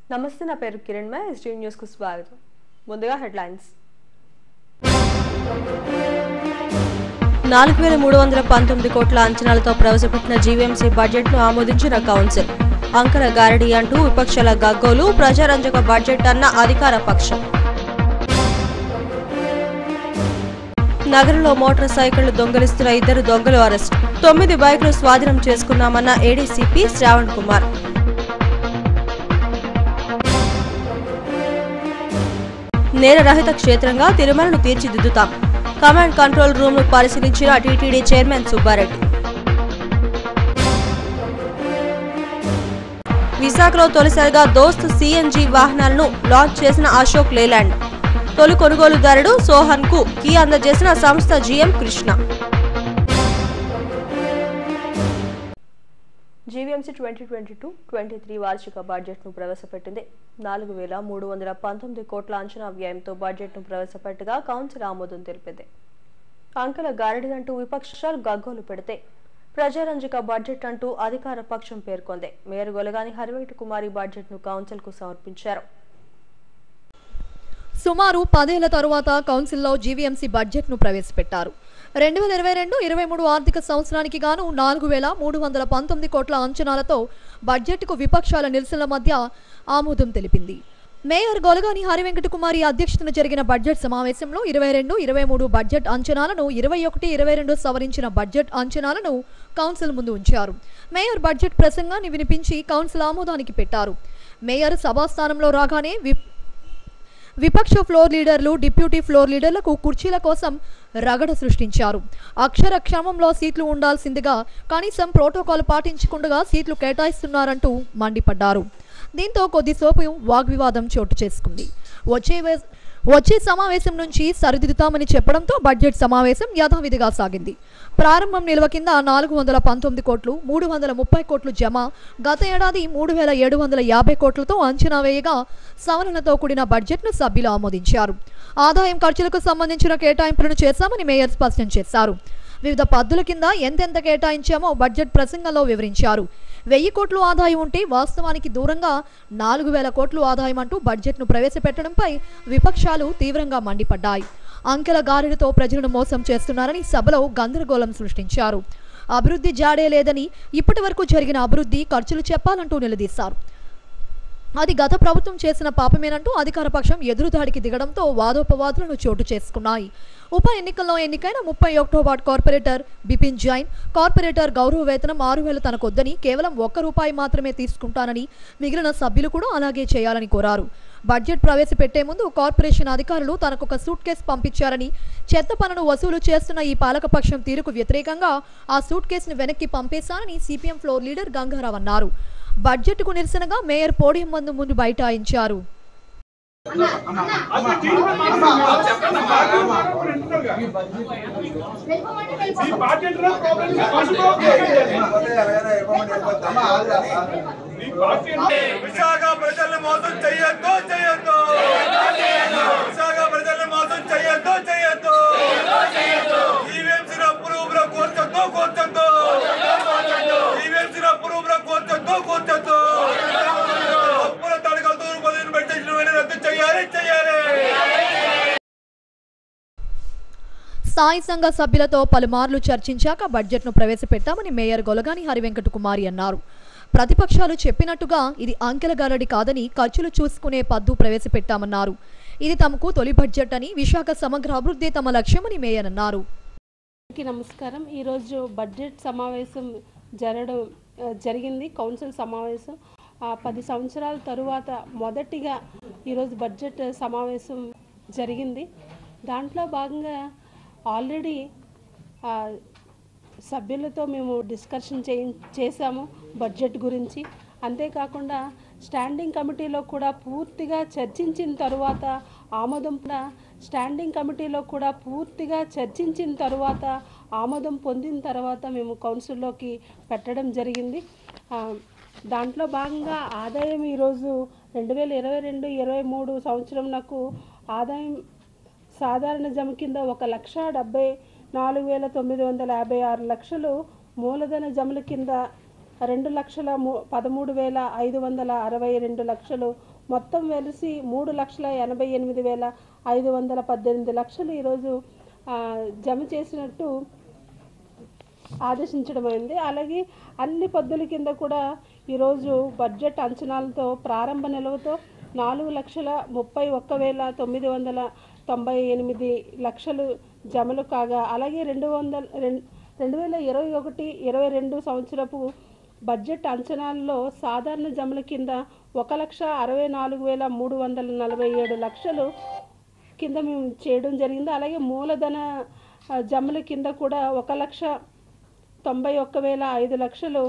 నమస్తే నా పేరు కిరణ్ మే ఎస్టీ న్యూస్కు స్వాగతం ముందుగా హెడ్లైన్స్ నాలుగు వేల మూడు వందల పంతొమ్మిది కోట్ల అంచనాలతో ప్రవేశపెట్టిన జీవీఎంసీ బడ్జెట్ను ఆమోదించిన కౌన్సిల్ అంకర గారడి అంటూ విపక్షాల గగ్గోలు ప్రజారంజక బడ్జెట్ అన్న అధికార పక్షం నగరంలో మోటార్ సైకిళ్లు దొంగలిస్తున్న ఇద్దరు దొంగలు అరెస్ట్ తొమ్మిది బైకులు స్వాధీనం చేసుకున్నామన్న ఏడీసీపీ శ్రావణ్ కుమార్ నేరరహిత క్షేత్రంగా తిరుమలను తీర్చిదిద్దుతాం కమాండ్ కంట్రోల్ రూమ్ ను పరిశీలించిన టీటీడీ చైర్మన్ సుబ్బారెడ్డి విశాఖలో తొలిసారిగా దోస్త్ సిఎన్జి వాహనాలను లాంచ్ చేసిన అశోక్ లేలాండ్ తొలి కొనుగోలుదారుడు సోహన్ కు కీ అందజేసిన సంస్థ GM Krishna GVMC twenty twenty two twenty three వార్షిక బడ్జెట్ను ప్రవేశపెట్టింది నాలుగు వేల మూడు వందల పంతొమ్మిది కోట్ల అంచనా వ్యయంతో బడ్జెట్ను ప్రవేశపెట్టగా కౌన్సిల్ ఆమోదం తెలిపింది అంకెల గారడిదంటూ విపక్షాలు గగ్గోలు పెడితే ప్రజారంజక బడ్జెట్ అంటూ అధికార పక్షం పేర్కొంది మేయర్ గొలగాని హరివెంకట కుమారి బడ్జెట్ను కౌన్సిల్కు సమర్పించారు సుమారు పదేళ్ల తరువాత కౌన్సిల్లో జీవీఎంసీ బడ్జెట్ను ప్రవేశపెట్టారు రెండు వేల ఇరవై రెండు ఇరవై మూడు ఆర్థిక సంవత్సరానికి గాను నాలుగు వేల మూడు వందల పంతొమ్మిది కోట్ల అంచనాలతో బడ్జెట్కు విపక్షాల నిరసనల మధ్య ఆమోదం తెలిపింది మేయర్ గొలగాని హరివెంకట కుమారి అధ్యక్షతన జరిగిన బడ్జెట్ సమావేశంలో ఇరవై రెండు ఇరవై మూడు బడ్జెట్ అంచనాలను ఇరవై ఒకటి ఇరవై రెండు సవరించిన బడ్జెట్ అంచనాలను కౌన్సిల్ ముందు ఉంచారు మేయర్ బడ్జెట్ ప్రసంగాన్ని వినిపించి కౌన్సిల్ ఆమోదానికి పెట్టారు మేయర్ సభాస్థానంలో రాగానే విప్ విపక్ష ఫ్లోర్ లీడర్లు డిప్యూటీ ఫ్లోర్ లీడర్లకు కుర్చీల కోసం రగడ సృష్టించారు అక్షర క్రమంలో సీట్లు ఉండాల్సిందిగా కనీసం ప్రోటోకాల్ పాటించకుండా సీట్లు కేటాయిస్తున్నారంటూ మండిపడ్డారు దీంతో కొద్దిసేపు వాగ్వివాదం చోటు చేసుకుంది వచ్చే వే- వచ్చే సమావేశం నుంచి సరిదిద్దుతామని చెప్పడంతో బడ్జెట్ సమావేశం యథావిధిగా సాగింది ప్రారంభం నిల్వ కింద నాలుగు వందల పంతొమ్మిది కోట్లు మూడు వందల ముప్పై కోట్లు జమ గత ఏడాది మూడు వేల ఏడు వందల యాభై కోట్లతో అంచనా వేయగా సవరణతో కూడిన బడ్జెట్ను సభ్యులు ఆమోదించారు ఆదాయం ఖర్చులకు సంబంధించిన కేటాయింపులను చేశామని మేయర్ స్పష్టం చేశారు వివిధ పద్దుల కింద ఎంతెంత కేటాయించామో బడ్జెట్ ప్రసంగంలో వివరించారు వెయ్యి కోట్లు ఆదాయం ఉంటే వాస్తవానికి దూరంగా నాలుగు వేల కోట్లు ఆదాయం అంటూ బడ్జెట్ను ప్రవేశపెట్టడంపై విపక్షాలు తీవ్రంగా మండిపడ్డాయి అంకెల గారెలతో ప్రజలను మోసం చేస్తున్నారని సభలో గందరగోళం సృష్టించారు అభివృద్ధి జాడే లేదని ఇప్పటి వరకు జరిగిన అభివృద్ధి ఖర్చులు చెప్పాలంటూ నిలదీశారు అది గత ప్రభుత్వం చేసిన పాపమేనంటూ అధికార పక్షం ఎదురుదాడికి దిగడంతో వాదోపవాదులను చోటు చేసుకున్నాయి ఉప ఎన్నికల్లో ఎన్నికైన ముప్పై ఒకటో ward corporator Bipin Jain corporator గౌరవ వేతనం ఆరు వేలు తనకొద్దని కేవలం ఒక్క రూపాయి మాత్రమే తీసుకుంటానని మిగిలిన సభ్యులు కూడా అలాగే చేయాలని కోరారు బడ్జెట్ ప్రవేశపెట్టే ముందు కార్పొరేషన్ అధికారులు తనకొక సూట్ కేసు పంపించారని చెత్త పనులు వసూలు చేస్తున్న ఈ పాలకపక్షం తీరుకు వ్యతిరేకంగా ఆ సూట్ కేసును వెనక్కి పంపేశారని సిపిఎం ఫ్లోర్ లీడర్ గంగారావు అన్నారు బడ్జెట్కు నిరసనగా మేయర్ పోడియం ముందు ముందు బైఠాయించారు విశాఖ ప్రజల్ని మోసం చెయ్యొద్దు చెయ్యొద్దు విశాఖ ప్రజల్ని మోసం చెయ్యొద్దు చెయ్యొద్దు ఈవీఎంసీ అప్రూవ్ కూర్చొద్దు కూర్చొద్దు ఈవీఎంసీ అప్రూవ్ కూర్చొద్దు కూర్చొద్దు అప్పుల తడకలు తూరు పదిహేను పెట్టి రద్దు చెయ్యాలి చెయ్యాలి స్థాయి సంఘ సభ్యులతో పలుమార్లు చర్చించాక బడ్జెట్ను ప్రవేశపెట్టామని మేయర్ గొలగాని హరివెంకట కుమారి అన్నారు ప్రతిపక్షాలు చెప్పినట్టుగా ఇది అంకెల గారడి కాదని ఖర్చులు చూసుకునే పద్దు ప్రవేశపెట్టామన్నారు ఇది తమకు తొలి బడ్జెట్ అని విశాఖ సమగ్ర అభివృద్ధి తమ లక్ష్యమని మేయర్ అన్నారు అందరికీ నమస్కారం ఈరోజు బడ్జెట్ సమావేశం జరగడం ఆ, జరిగింది కౌన్సిల్ సమావేశం ఆ, పది సంవత్సరాల తరువాత మొదటిగా ఈరోజు బడ్జెట్ సమావేశం జరిగింది దాంట్లో భాగంగా ఆల్రెడీ ఆ, సభ్యులతో మేము డిస్కషన్ చే చేశాము బడ్జెట్ గురించి అంతేకాకుండా స్టాండింగ్ కమిటీలో కూడా పూర్తిగా చర్చించిన తరువాత ఆమోదం కూడా స్టాండింగ్ కమిటీలో కూడా పూర్తిగా చర్చించిన తరువాత ఆమోదం పొందిన తర్వాత మేము కౌన్సిల్లోకి పెట్టడం జరిగింది ఆ, దాంట్లో భాగంగా ఆదాయం ఈరోజు రెండు వేల ఇరవై రెండు ఇరవై మూడు సంవత్సరం నాకు ఆదాయం సాధారణ జమ కింద ఒక లక్ష డెబ్బై నాలుగు వేల తొమ్మిది వందల యాభై ఆరు లక్షలు మూలధన జమల కింద రెండు లక్షల ము పదమూడు వేల ఐదు వందల అరవై రెండు లక్షలు మొత్తం వెలిసి మూడు లక్షల ఎనభై ఎనిమిది వేల ఐదు వందల పద్దెనిమిది లక్షలు ఈరోజు ఆ, జమ చేసినట్టు ఆదేశించడమైంది అలాగే అన్ని పద్దుల కింద కూడా ఈరోజు బడ్జెట్ అంచనాలతో ప్రారంభ నిల్వతో నాలుగు లక్షల ముప్పై ఒక్క వేల తొమ్మిది వందల తొంభై ఎనిమిది లక్షలు జమలు కాగా అలాగే రెండు వందల రెండు రెండు వేల ఇరవై ఒకటి ఇరవై రెండు సంవత్సరపు బడ్జెట్ అంచనాల్లో సాధారణ జమల కింద ఒక లక్ష అరవై నాలుగు వేల మూడు వందల నలభై ఏడు లక్షలు కింద మేము చేయడం జరిగింది అలాగే మూలధన ఆ, జమల కింద కూడా ఒక లక్ష తొంభై ఒక్క వేల ఐదు లక్షలు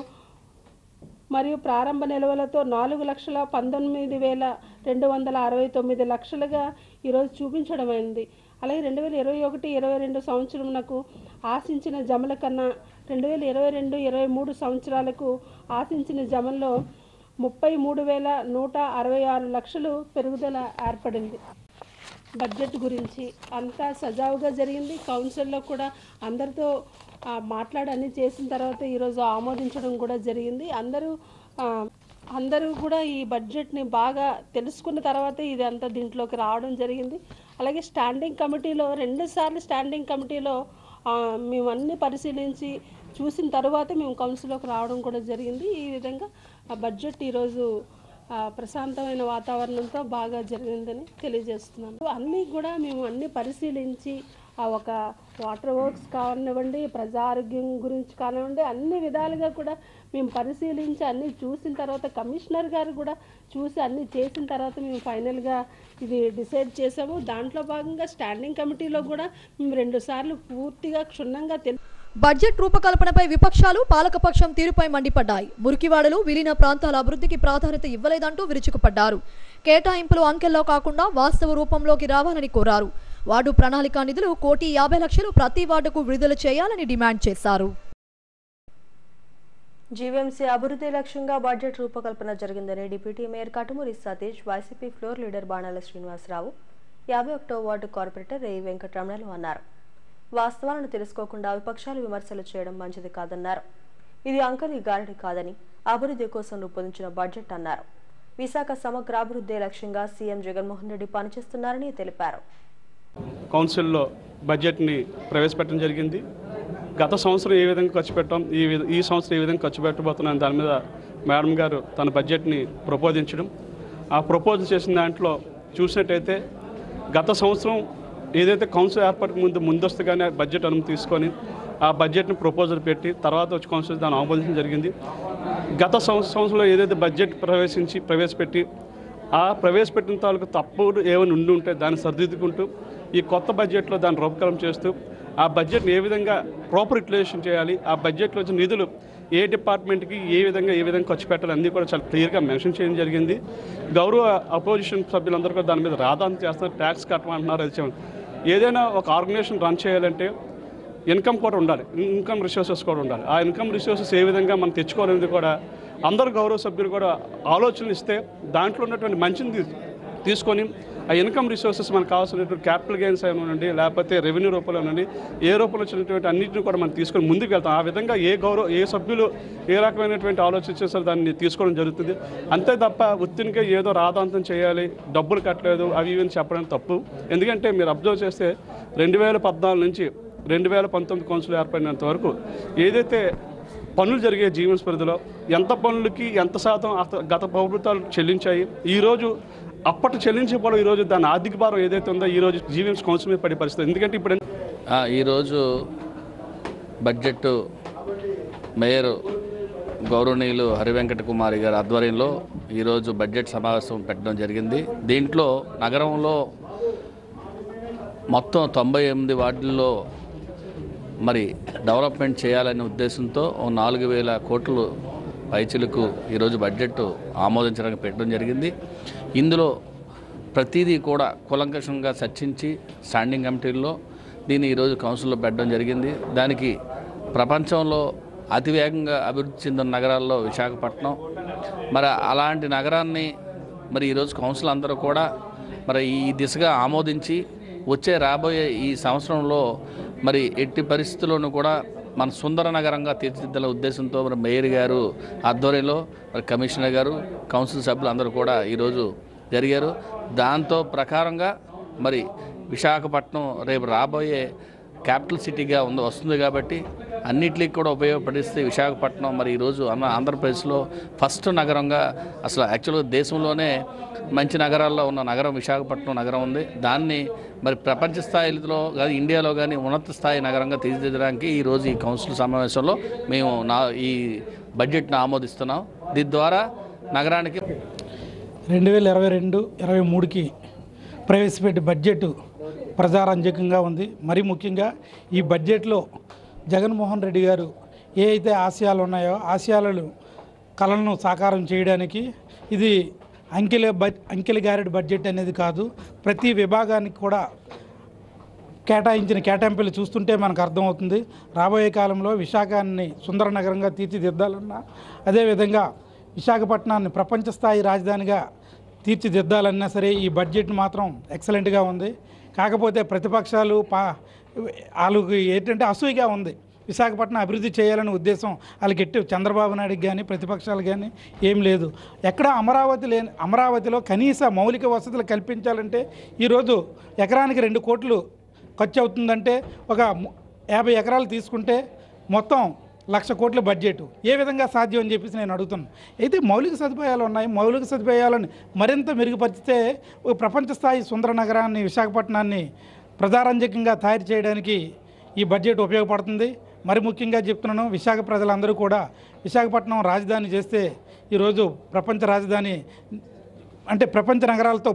మరియు ప్రారంభ నిల్వలతో నాలుగు లక్షల పంతొమ్మిది వేల రెండు వందల అరవై తొమ్మిది లక్షలుగా ఈరోజు చూపించడమైంది అలాగే రెండు వేల ఇరవై ఒకటి ఇరవై రెండు సంవత్సరమునకు ఆశించిన జమల కన్నా రెండు వేల ఇరవై రెండు ఇరవై మూడు సంవత్సరాలకు ఆశించిన జమల్లో ముప్పై మూడు వేల నూట అరవై ఆరు లక్షలు పెరుగుదల ఏర్పడింది బడ్జెట్ గురించి అంతా సజావుగా జరిగింది కౌన్సిల్లో కూడా అందరితో ఆ, మాట్లాడి అన్ని చేసిన తర్వాత ఈరోజు ఆమోదించడం కూడా జరిగింది అందరూ ఆ, అందరూ కూడా ఈ బడ్జెట్ని బాగా తెలుసుకున్న తర్వాత ఇది అంతా దీంట్లోకి రావడం జరిగింది అలాగే స్టాండింగ్ కమిటీలో రెండుసార్లు స్టాండింగ్ కమిటీలో ఆ, మేము అన్ని పరిశీలించి చూసిన తర్వాత మేము కౌన్సిల్లోకి రావడం కూడా జరిగింది ఈ విధంగా ఆ బడ్జెట్ ఈరోజు ఆ, ప్రశాంతమైన వాతావరణంతో బాగా జరిగిందని తెలియజేస్తున్నాను అన్నీ కూడా మేము అన్ని పరిశీలించి ఆ ఒక వాటర్ వర్క్స్ కానివ్వండి ప్రజా ఆరోగ్యం గురించి కానివ్వండి అన్ని విధాలుగా కూడా మేము పరిశీలించి అన్నీ చూసిన తర్వాత కమిషనర్ గారు కూడా చూసి అన్నీ చేసిన తర్వాత మేము ఫైనల్గా ఇది డిసైడ్ చేసాము దాంట్లో భాగంగా స్టాండింగ్ కమిటీలో కూడా మేము రెండుసార్లు పూర్తిగా క్షుణ్ణంగా తెలి బడ్జెట్ రూపకల్పనపై విపక్షాలు పాలకపక్షం తీరుపై మండిపడ్డాయి మురికివాడలు విలీన ప్రాంతాల అభివృద్ధికి ప్రాధాన్యత ఇవ్వలేదంటూ విరుచుకుపడ్డారు కేటాయింపులు అంకెల్లో కాకుండా వాస్తవ రూపంలోకి రావాలని కోరారు వార్డు ప్రణాళిక నిధులు కోటి యాభై లక్షలు ప్రతి వార్డుకు విడుదల చేయాలని డిమాండ్ చేశారు జీవీఎంసీ అభివృద్ధి లక్ష్యంగా బడ్జెట్ రూపకల్పన జరిగిందని deputy mayor Katumuri Satish YCP floor leader Banala Srinivasarao యాభై ఒకటో వార్డు కార్పొరేటర్ రేయి వెంకటరమణలు అన్నారు వాస్తవాలను తెలుసుకోకుండా విపక్షాలు విమర్శలు చేయడం మంచిది కాదన్నారు ఇది అంకలి గారడి కాదని అభివృద్ధి కోసం రూపొందించిన బడ్జెట్ అన్నారు విశాఖ సమగ్ర అభివృద్ధి లక్ష్యంగా సీఎం జగన్మోహన్ రెడ్డి పనిచేస్తున్నారని తెలిపారు కౌన్సిల్లో బడ్జెట్ని ప్రవేశపెట్టడం జరిగింది గత సంవత్సరం ఏ విధంగా ఖర్చు పెట్టాం ఈ విధ ఈ సంవత్సరం ఏ విధంగా ఖర్చు పెట్టబోతున్నాం దాని మీద మేడం గారు తన బడ్జెట్ని ప్రపోజించడం ఆ ప్రపోజల్ చేసిన దాంట్లో చూసినట్టయితే గత సంవత్సరం ఏదైతే కౌన్సిల్ ఏర్పాటుకు ముందు ముందస్తుగానే బడ్జెట్ అనుమతి తీసుకొని ఆ బడ్జెట్ని ప్రపోజల్ పెట్టి తర్వాత వచ్చి కౌన్సిల్ దాన్ని ఆమోదించడం జరిగింది గత సంవత్సరం సంవత్సరంలో ఏదైతే బడ్జెట్ ప్రవేశించి ప్రవేశపెట్టి ఆ ప్రవేశపెట్టిన తాలూకు తప్పులు ఏమైనా ఉండి ఉంటే దాన్ని సరిదిద్దుకుంటూ ఈ కొత్త బడ్జెట్లో దాన్ని రూపకల్పన చేస్తూ ఆ బడ్జెట్ని ఏ విధంగా ప్రాపర్ యూటిలైజేషన్ చేయాలి ఆ బడ్జెట్లో వచ్చిన నిధులు ఏ డిపార్ట్మెంట్కి ఏ విధంగా ఏ విధంగా ఖర్చు పెట్టాలి అన్నీ కూడా చాలా క్లియర్గా మెన్షన్ చేయడం జరిగింది గౌరవ అపోజిషన్ సభ్యులందరూ కూడా దాని మీద రాదాన్ని చేస్తున్నారు ట్యాక్స్ కట్టమంటున్నారు అది చేయమని. ఏదైనా ఒక ఆర్గనైజేషన్ రన్ చేయాలంటే ఇన్కమ్ కూడా ఉండాలి ఇన్కమ్ రిసోర్సెస్ కూడా ఉండాలి ఆ ఇన్కమ్ రిసోర్సెస్ ఏ విధంగా మనం తెచ్చుకోవాలనేది కూడా అందరు గౌరవ సభ్యులు కూడా ఆలోచనలు ఇస్తే దాంట్లో ఉన్నటువంటి మంచిని తీ- తీసుకొని ఆ ఇన్కమ్ రిసోర్సెస్ మనకు కావాల్సినటువంటి క్యాపిటల్ గెయిన్స్ ఉండండి లేకపోతే రెవెన్యూ రూపంలో ఉండండి ఏ రూపంలో వచ్చినటువంటి అన్నింటిని కూడా మనం తీసుకొని ముందుకు వెళ్తాం ఆ విధంగా ఏ గౌరవ ఏ సభ్యులు ఏ రకమైనటువంటి ఆలోచన చేస్తారో దాన్ని తీసుకోవడం జరుగుతుంది అంతే తప్ప ఉత్తినికే ఏదో రాదాంతం చేయాలి డబ్బులు కట్టలేదు అవి ఇవి అని చెప్పడం తప్పు ఎందుకంటే మీరు అబ్జర్వ్ చేస్తే రెండు వేల పద్నాలుగు నుంచి రెండు వేల పంతొమ్మిది కౌన్సిల్ ఏర్పడినంత వరకు ఏదైతే పనులు జరిగే జీవన్స్ పరిధిలో ఎంత పనులకి ఎంత శాతం అత- గత ప్రభుత్వాలు చెల్లించాయి ఈరోజు అప్పటి చెల్లించకపోవడం ఈరోజు దాని ఆర్థిక భారం ఏదైతే ఉందో ఈరోజు జీవన్స్ కౌన్సిల్ మీద పడే పరిస్థితి ఎందుకంటే ఇప్పుడు ఆ, ఈరోజు బడ్జెట్ మేయర్ గౌరవనీయులు హరివెంకట కుమారి గారి ఆధ్వర్యంలో ఈరోజు బడ్జెట్ సమావేశం పెట్టడం జరిగింది దీంట్లో నగరంలో మొత్తం తొంభై ఎనిమిది వార్డుల్లో మరి డెవలప్మెంట్ చేయాలనే ఉద్దేశంతో ఓ నాలుగు వేల కోట్లు పైచిలకు ఈరోజు బడ్జెట్ ఆమోదించడానికి పెట్టడం జరిగింది ఇందులో ప్రతిదీ కూడా కులంకషంగా చర్చించి స్టాండింగ్ కమిటీల్లో దీన్ని ఈరోజు కౌన్సిల్లో పెట్టడం జరిగింది దానికి ప్రపంచంలో అతివేగంగా అభివృద్ధి చెందిన నగరాల్లో విశాఖపట్నం మరి అలాంటి నగరాన్ని మరి ఈరోజు కౌన్సిల్ అందరూ కూడా మరి ఈ దిశగా ఆమోదించి వచ్చే రాబోయే ఈ సంవత్సరంలో మరి ఎట్టి పరిస్థితుల్లోనూ కూడా మన సుందర నగరంగా తీర్చిదిద్దాల ఉద్దేశంతో మరి మేయర్ గారు ఆధ్వర్యంలో మరి కమిషనర్ గారు కౌన్సిల్ సభ్యులు అందరూ కూడా ఈరోజు జరిగారు దాంతో ప్రకారంగా మరి విశాఖపట్నం రేపు రాబోయే క్యాపిటల్ సిటీగా ఉంది వస్తుంది కాబట్టి అన్నిటికీ కూడా ఉపయోగపడిస్తే విశాఖపట్నం మరి ఈరోజు అన్న ఆంధ్రప్రదేశ్లో ఫస్ట్ నగరంగా అసలు యాక్చువల్గా దేశంలోనే మంచి నగరాల్లో ఉన్న నగరం విశాఖపట్నం నగరం ఉంది దాన్ని మరి ప్రపంచ స్థాయిలో కానీ ఇండియాలో కానీ ఉన్నత స్థాయి నగరంగా తీర్చిదిద్దడానికి ఈరోజు ఈ కౌన్సిల్ సమావేశంలో మేము నా ఈ బడ్జెట్ను ఆమోదిస్తున్నాం దీని ద్వారా నగరానికి రెండు వేల ఇరవై రెండు ఇరవై మూడుకి ప్రవేశపెట్టే బడ్జెట్ ప్రజారంజకంగా ఉంది మరీ ముఖ్యంగా ఈ బడ్జెట్లో జగన్మోహన్ రెడ్డి గారు ఏ అయితే ఆశయాలు ఉన్నాయో ఆశయాలను కళలను సాకారం చేయడానికి ఇది అంకెల బడ్ అంకెల గారెడ్ బడ్జెట్ అనేది కాదు ప్రతి విభాగానికి కూడా కేటాయించిన కేటాయింపులు చూస్తుంటే మనకు అర్థమవుతుంది రాబోయే కాలంలో విశాఖాన్ని సుందర నగరంగా తీర్చిదిద్దాలన్నా అదేవిధంగా విశాఖపట్నాన్ని ప్రపంచ స్థాయి రాజధానిగా తీర్చిదిద్దాలన్నా సరే ఈ బడ్జెట్ మాత్రం ఎక్సలెంట్గా ఉంది కాకపోతే ప్రతిపక్షాలు పా వాళ్ళకి ఏంటంటే అసూయగా ఉంది విశాఖపట్నం అభివృద్ధి చేయాలనే ఉద్దేశం వాళ్ళకి ఎట్టి చంద్రబాబు నాయుడుకి కానీ ప్రతిపక్షాలు కానీ ఏం లేదు ఎక్కడ అమరావతి లేని అమరావతిలో కనీస మౌలిక వసతులు కల్పించాలంటే ఈరోజు ఎకరానికి రెండు కోట్లు ఖర్చు అవుతుందంటే ఒక ము- యాభై ఎకరాలు తీసుకుంటే మొత్తం లక్ష కోట్ల బడ్జెట్ ఏ విధంగా సాధ్యం అని చెప్పేసి నేను అడుగుతున్నాను అయితే మౌలిక సదుపాయాలు ఉన్నాయి మౌలిక సదుపాయాలను మరింత మెరుగుపరిచితే ఒక ప్రపంచ స్థాయి సుందర నగరాన్ని విశాఖపట్నాన్ని ప్రజారంజకంగా తయారు చేయడానికి ఈ బడ్జెట్ ఉపయోగపడుతుంది మరి ముఖ్యంగా చెప్తున్నాను విశాఖ ప్రజలందరూ కూడా విశాఖపట్నం రాజధాని చేస్తే ఈరోజు ప్రపంచ రాజధాని అంటే ప్రపంచ నగరాలతో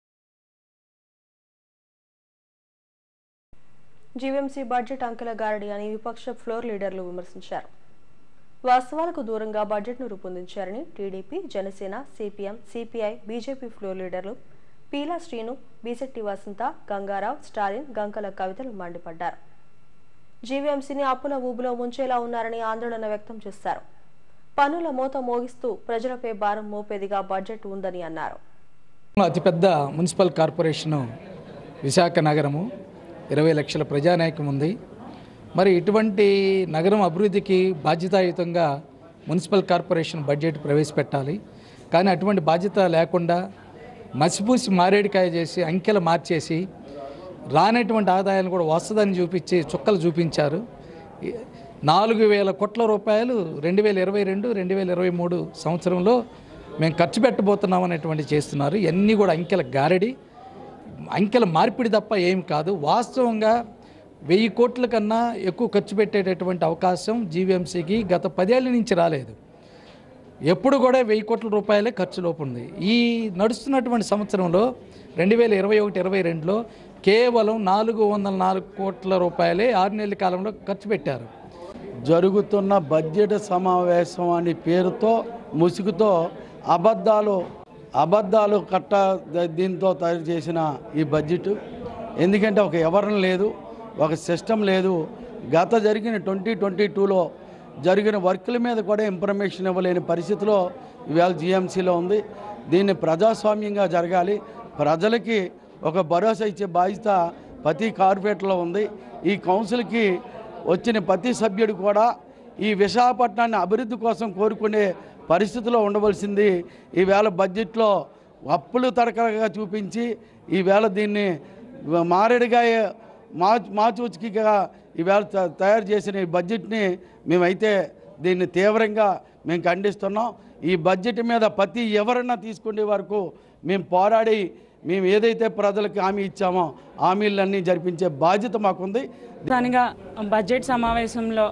జీవీఎంసీ బడ్జెట్ అంకెల గారడి అని విపక్ష ఫ్లోర్ లీడర్లు విమర్శించారు వాస్తవాలకు దూరంగా బడ్జెట్ను రూపొందించారని TDP Janasena CPM CPI BJP floor లీడర్లు పీలా శ్రీను బీసెట్టి వసంత గంగారావు స్టాలిన్ గంకల కవితలు మండిపడ్డారు జీవీఎంసీని అప్పుల ఊబులో ముంచేలా ఉన్నారని ఆందోళన వ్యక్తం చేశారు పన్నుల మోత మోగిస్తూ ప్రజలపై భారం మోపేదిగా బడ్జెట్ ఉందని అన్నారు అతిపెద్ద మున్సిపల్ కార్పొరేషను విశాఖ నగరము ఇరవై లక్షల ప్రజానాయకం ఉంది మరి ఇటువంటి నగరం అభివృద్ధికి బాధ్యతాయుతంగా మున్సిపల్ కార్పొరేషన్ బడ్జెట్ ప్రవేశపెట్టాలి కానీ అటువంటి బాధ్యత లేకుండా మసిపూసి మారేడికాయ చేసి అంకెలు మార్చేసి రానటువంటి ఆదాయాన్ని కూడా వస్తుందని చూపించి చుక్కలు చూపించారు ఈ నాలుగు వేల కోట్ల రూపాయలు రెండు వేల ఇరవై రెండు రెండు వేల ఇరవై మూడు సంవత్సరంలో మేము ఖర్చు పెట్టబోతున్నాం అనేటువంటి చేస్తున్నారు ఇవన్నీ కూడా అంకెల గారడి అంకెల మార్పిడి తప్ప ఏం కాదు వాస్తవంగా వెయ్యి కోట్ల కన్నా ఎక్కువ ఖర్చు పెట్టేటటువంటి అవకాశం జీవీఎంసీకి గత పదేళ్ల నుంచి రాలేదు ఎప్పుడు కూడా వెయ్యి కోట్ల రూపాయలే ఖర్చు లోపు ఉంది ఈ నడుస్తున్నటువంటి సంవత్సరంలో రెండు వేల ఇరవై ఒకటి ఇరవై రెండులో కేవలం నాలుగు వందల నాలుగు కోట్ల రూపాయలే ఆరు నెలల కాలంలో ఖర్చు పెట్టారు జరుగుతున్న బడ్జెట్ సమావేశం అనే పేరుతో ముసుగుతో అబద్ధాలు అబద్ధాలు కట్ట ద- దీంతో తయారు చేసిన ఈ బడ్జెట్ ఎందుకంటే ఒక ఎవరం లేదు ఒక సిస్టమ్ లేదు గత జరిగిన ట్వంటీ ట్వంటీ టూలో జరిగిన వర్కుల మీద కూడా ఇన్ఫర్మేషన్ ఇవ్వలేని పరిస్థితిలో ఇవాళ జిఎంసీలో ఉంది దీన్ని ప్రజాస్వామ్యంగా జరగాలి ప్రజలకి ఒక భరోసా ఇచ్చే బాధ్యత ప్రతి కార్పొరేట్లో ఉంది ఈ కౌన్సిల్కి వచ్చిన ప్రతి సభ్యుడు కూడా ఈ విశాఖపట్నాన్ని అభివృద్ధి కోసం కోరుకునే పరిస్థితిలో ఉండవలసింది ఈవేళ బడ్జెట్లో అప్పులు తరకగా చూపించి ఈవేళ దీన్ని మారేడుగా మా మాచూచికిగా ఈవేళ త- తయారు చేసిన ఈ బడ్జెట్ని మేమైతే దీన్ని తీవ్రంగా మేము ఖండిస్తున్నాం ఈ బడ్జెట్ మీద ప్రతి ఎవరన్నా తీసుకునే వరకు మేము పోరాడి మేము ఏదైతే ప్రజలకు హామీ ఇచ్చామో హామీలన్నీ జరిపించే బాధ్యత మాకుంది దానిగా బడ్జెట్ సమావేశంలో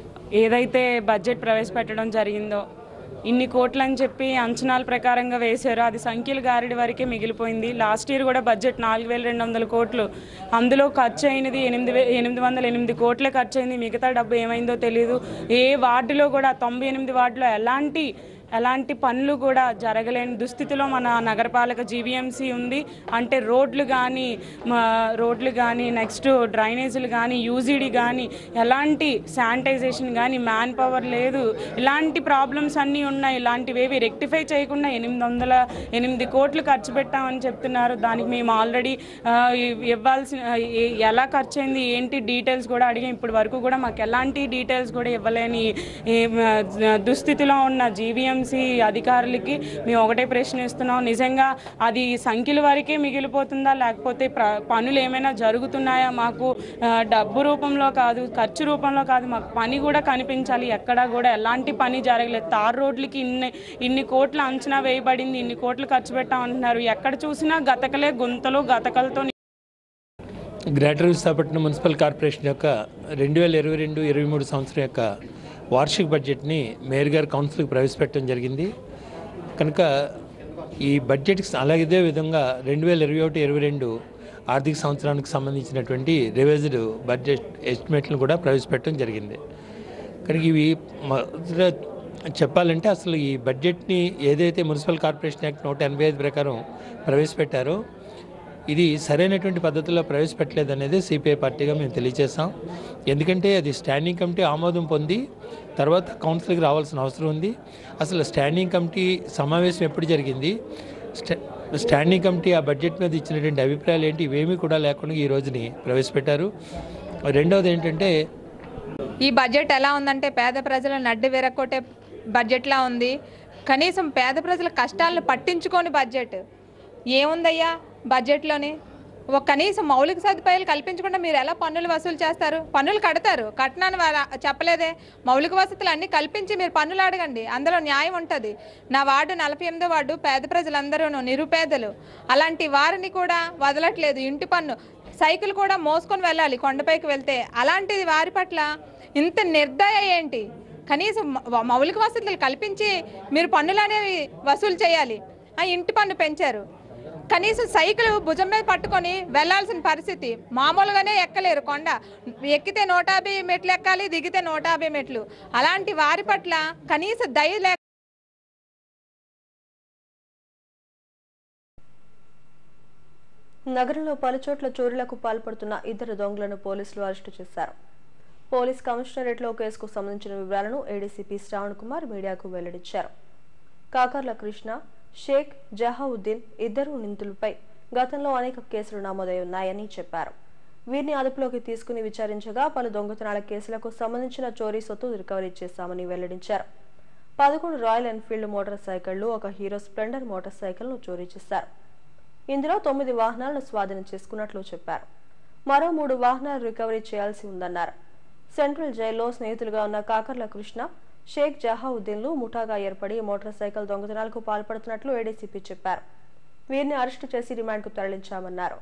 ఏదైతే బడ్జెట్ ప్రవేశపెట్టడం జరిగిందో ఇన్ని కోట్లు అని చెప్పి అంచనాల ప్రకారంగా వేశారో అది సంఖ్యల గారిడి వరకే మిగిలిపోయింది లాస్ట్ ఇయర్ కూడా బడ్జెట్ నాలుగు వేల రెండు వందల కోట్లు అందులో ఖర్చు అయినది ఎనిమిది వే ఎనిమిది వందల ఎనిమిది కోట్లే ఖర్చు అయింది మిగతా డబ్బు ఏమైందో తెలియదు ఏ వార్డులో కూడా తొంభై ఎనిమిది వార్డులో ఎలాంటి ఎలాంటి పనులు కూడా జరగలేని దుస్థితిలో మన నగరపాలక జీవీఎంసీ ఉంది అంటే రోడ్లు కానీ రోడ్లు కానీ నెక్స్ట్ డ్రైనేజీలు కానీ యూజీడీ కానీ ఎలాంటి శానిటైజేషన్ కానీ మ్యాన్ పవర్ లేదు ఇలాంటి ప్రాబ్లమ్స్ అన్నీ ఉన్నాయి ఇలాంటివేవి రెక్టిఫై చేయకుండా ఎనిమిది వందల ఎనిమిది కోట్లు ఖర్చు పెట్టామని చెప్తున్నారు దానికి మేము ఆల్రెడీ ఇవ్వాల్సిన ఏ- ఎలా ఖర్చు అయింది ఏంటి డీటెయిల్స్ కూడా అడిగాం ఇప్పటి వరకు కూడా మాకు ఎలాంటి డీటెయిల్స్ కూడా ఇవ్వలేని ఈ, ఆ, దుస్థితిలో ఉన్న జీవీఎంసీ జీవీఎంసీ అధికారులకి మేము ఒకటే ప్రశ్న ఇస్తున్నాం నిజంగా అది సంఖ్యల వరకే మిగిలిపోతుందా లేకపోతే ప్ర పనులు ఏమైనా జరుగుతున్నాయా మాకు ఆ, డబ్బు రూపంలో కాదు ఖర్చు రూపంలో కాదు మాకు పని కూడా కనిపించాలి ఎక్కడా కూడా ఎలాంటి పని జరగలేదు తార్ రోడ్లకి ఇన్ని ఇన్ని కోట్ల అంచనా వేయబడింది ఇన్ని కోట్లు ఖర్చు పెట్టామంటున్నారు ఎక్కడ చూసినా గతకలే గుంతలు గతకలతో గ్రేటర్ విశాఖపట్నం మున్సిపల్ కార్పొరేషన్ యొక్క రెండు వేల ఇరవై రెండు ఇరవై మూడు సంవత్సరం యొక్క వార్షిక బడ్జెట్ని మేయర్ గారు కౌన్సిల్కి ప్రవేశపెట్టడం జరిగింది కనుక ఈ బడ్జెట్కి అలాగే ఇదే విధంగా రెండు వేల ఇరవై ఒకటి ఇరవై రెండు ఆర్థిక సంవత్సరానికి సంబంధించినటువంటి రివైజ్డ్ బడ్జెట్ ఎస్టిమేట్లను కూడా ప్రవేశపెట్టడం జరిగింది కనుక ఇవి మొదట చెప్పాలంటే అసలు ఈ బడ్జెట్ని ఏదైతే మున్సిపల్ కార్పొరేషన్ యాక్ట్ నూట ఎనభై ఐదు ప్రకారం ప్రవేశపెట్టారో ఇది సరైనటువంటి పద్ధతిలో ప్రవేశపెట్టలేదు అనేది సిపిఐ పార్టీగా మేము తెలియజేస్తాం ఎందుకంటే అది స్టాండింగ్ కమిటీ ఆమోదం పొంది తర్వాత కౌన్సిల్కి రావాల్సిన అవసరం ఉంది అసలు స్టాండింగ్ కమిటీ సమావేశం ఎప్పుడు జరిగింది స్టా స్టాండింగ్ కమిటీ ఆ బడ్జెట్ మీద ఇచ్చినటువంటి అభిప్రాయాలు ఏంటి ఇవేమీ కూడా లేకుండా ఈ రోజుని ప్రవేశపెట్టారు రెండవది ఏంటంటే ఈ బడ్జెట్ ఎలా ఉందంటే పేద ప్రజలను నడ్డి విరక్కొట్టే బడ్జెట్లా ఉంది కనీసం పేద ప్రజల కష్టాలను పట్టించుకోని బడ్జెట్ ఏముందయ్యా బడ్జెట్లోని ఒక కనీసం మౌలిక సదుపాయాలు కల్పించకుండా మీరు ఎలా పన్నులు వసూలు చేస్తారు పన్నులు కడతారు కట్నాన్ని వారు చెప్పలేదే మౌలిక వసతులు అన్నీ కల్పించి మీరు పన్నులు అడగండి అందులో న్యాయం ఉంటుంది నా వార్డు నలభై ఎనిమిదో వార్డు పేద ప్రజలందరూ నిరుపేదలు అలాంటి వారిని కూడా వదలట్లేదు ఇంటి పన్ను సైకిల్ కూడా మోసుకొని వెళ్ళాలి కొండపైకి వెళ్తే అలాంటిది వారి పట్ల ఇంత నిర్దయ ఏంటి కనీసం మ- మౌలిక వసతులు కల్పించి మీరు పన్నులు అనేవి వసూలు చేయాలి ఆ ఇంటి పన్ను పెంచారు కనీసం సైకిల్ భుజం మీద పట్టుకొని వెళ్ళాల్సిన పరిస్థితి మామూలుగానే ఎక్కలేరు కొండ ఎక్కితే నూట యాభై మెట్లు ఎక్కాలి దిగితే నూట యాభై మెట్లు అలాంటి వారి పట్ల కనీస దయ లేక నగరంలో పలుచోట్ల చోరీలకు పాల్పడుతున్న ఇద్దరు దొంగలను పోలీసులు అరెస్టు చేశారు పోలీస్ కమిషనరేట్లో కేసుకు సంబంధించిన వివరాలను ఏడీసీపీ శ్రావణ్ కుమార్ మీడియాకు వెల్లడించారు కాకర్ల కృష్ణ షేక్ జహావుద్దీన్ ఇద్దరు నిందితులపై గతంలో అనేక కేసులు నమోదై ఉన్నాయని చెప్పారు వీరిని అదుపులోకి తీసుకుని విచారించగా పలు దొంగతనాల కేసులకు సంబంధించిన చోరీ సొత్తు రికవరీ చేశామని వెల్లడించారు పదకొండు రాయల్ ఎన్ఫీల్డ్ మోటార్ సైకిళ్లు ఒక హీరో స్ప్లెండర్ మోటార్ సైకిల్ను చోరీ చేశారు ఇందులో తొమ్మిది వాహనాలను స్వాధీనం చేసుకున్నట్లు చెప్పారు మరో మూడు వాహనాలు రికవరీ చేయాల్సి ఉందన్నారు సెంట్రల్ జైల్లో స్నేహితులుగా ఉన్న కాకర్ల కృష్ణ షేక్ జహావుద్దీన్లు ముఠాగా ఏర్పడి మోటార్ సైకిల్ దొంగతనాలకు పాల్పడుతున్నట్లు ఏడీసీపీ చెప్పారు వీరిని అరెస్టు చేసి రిమాండ్కు తరలించామన్నారు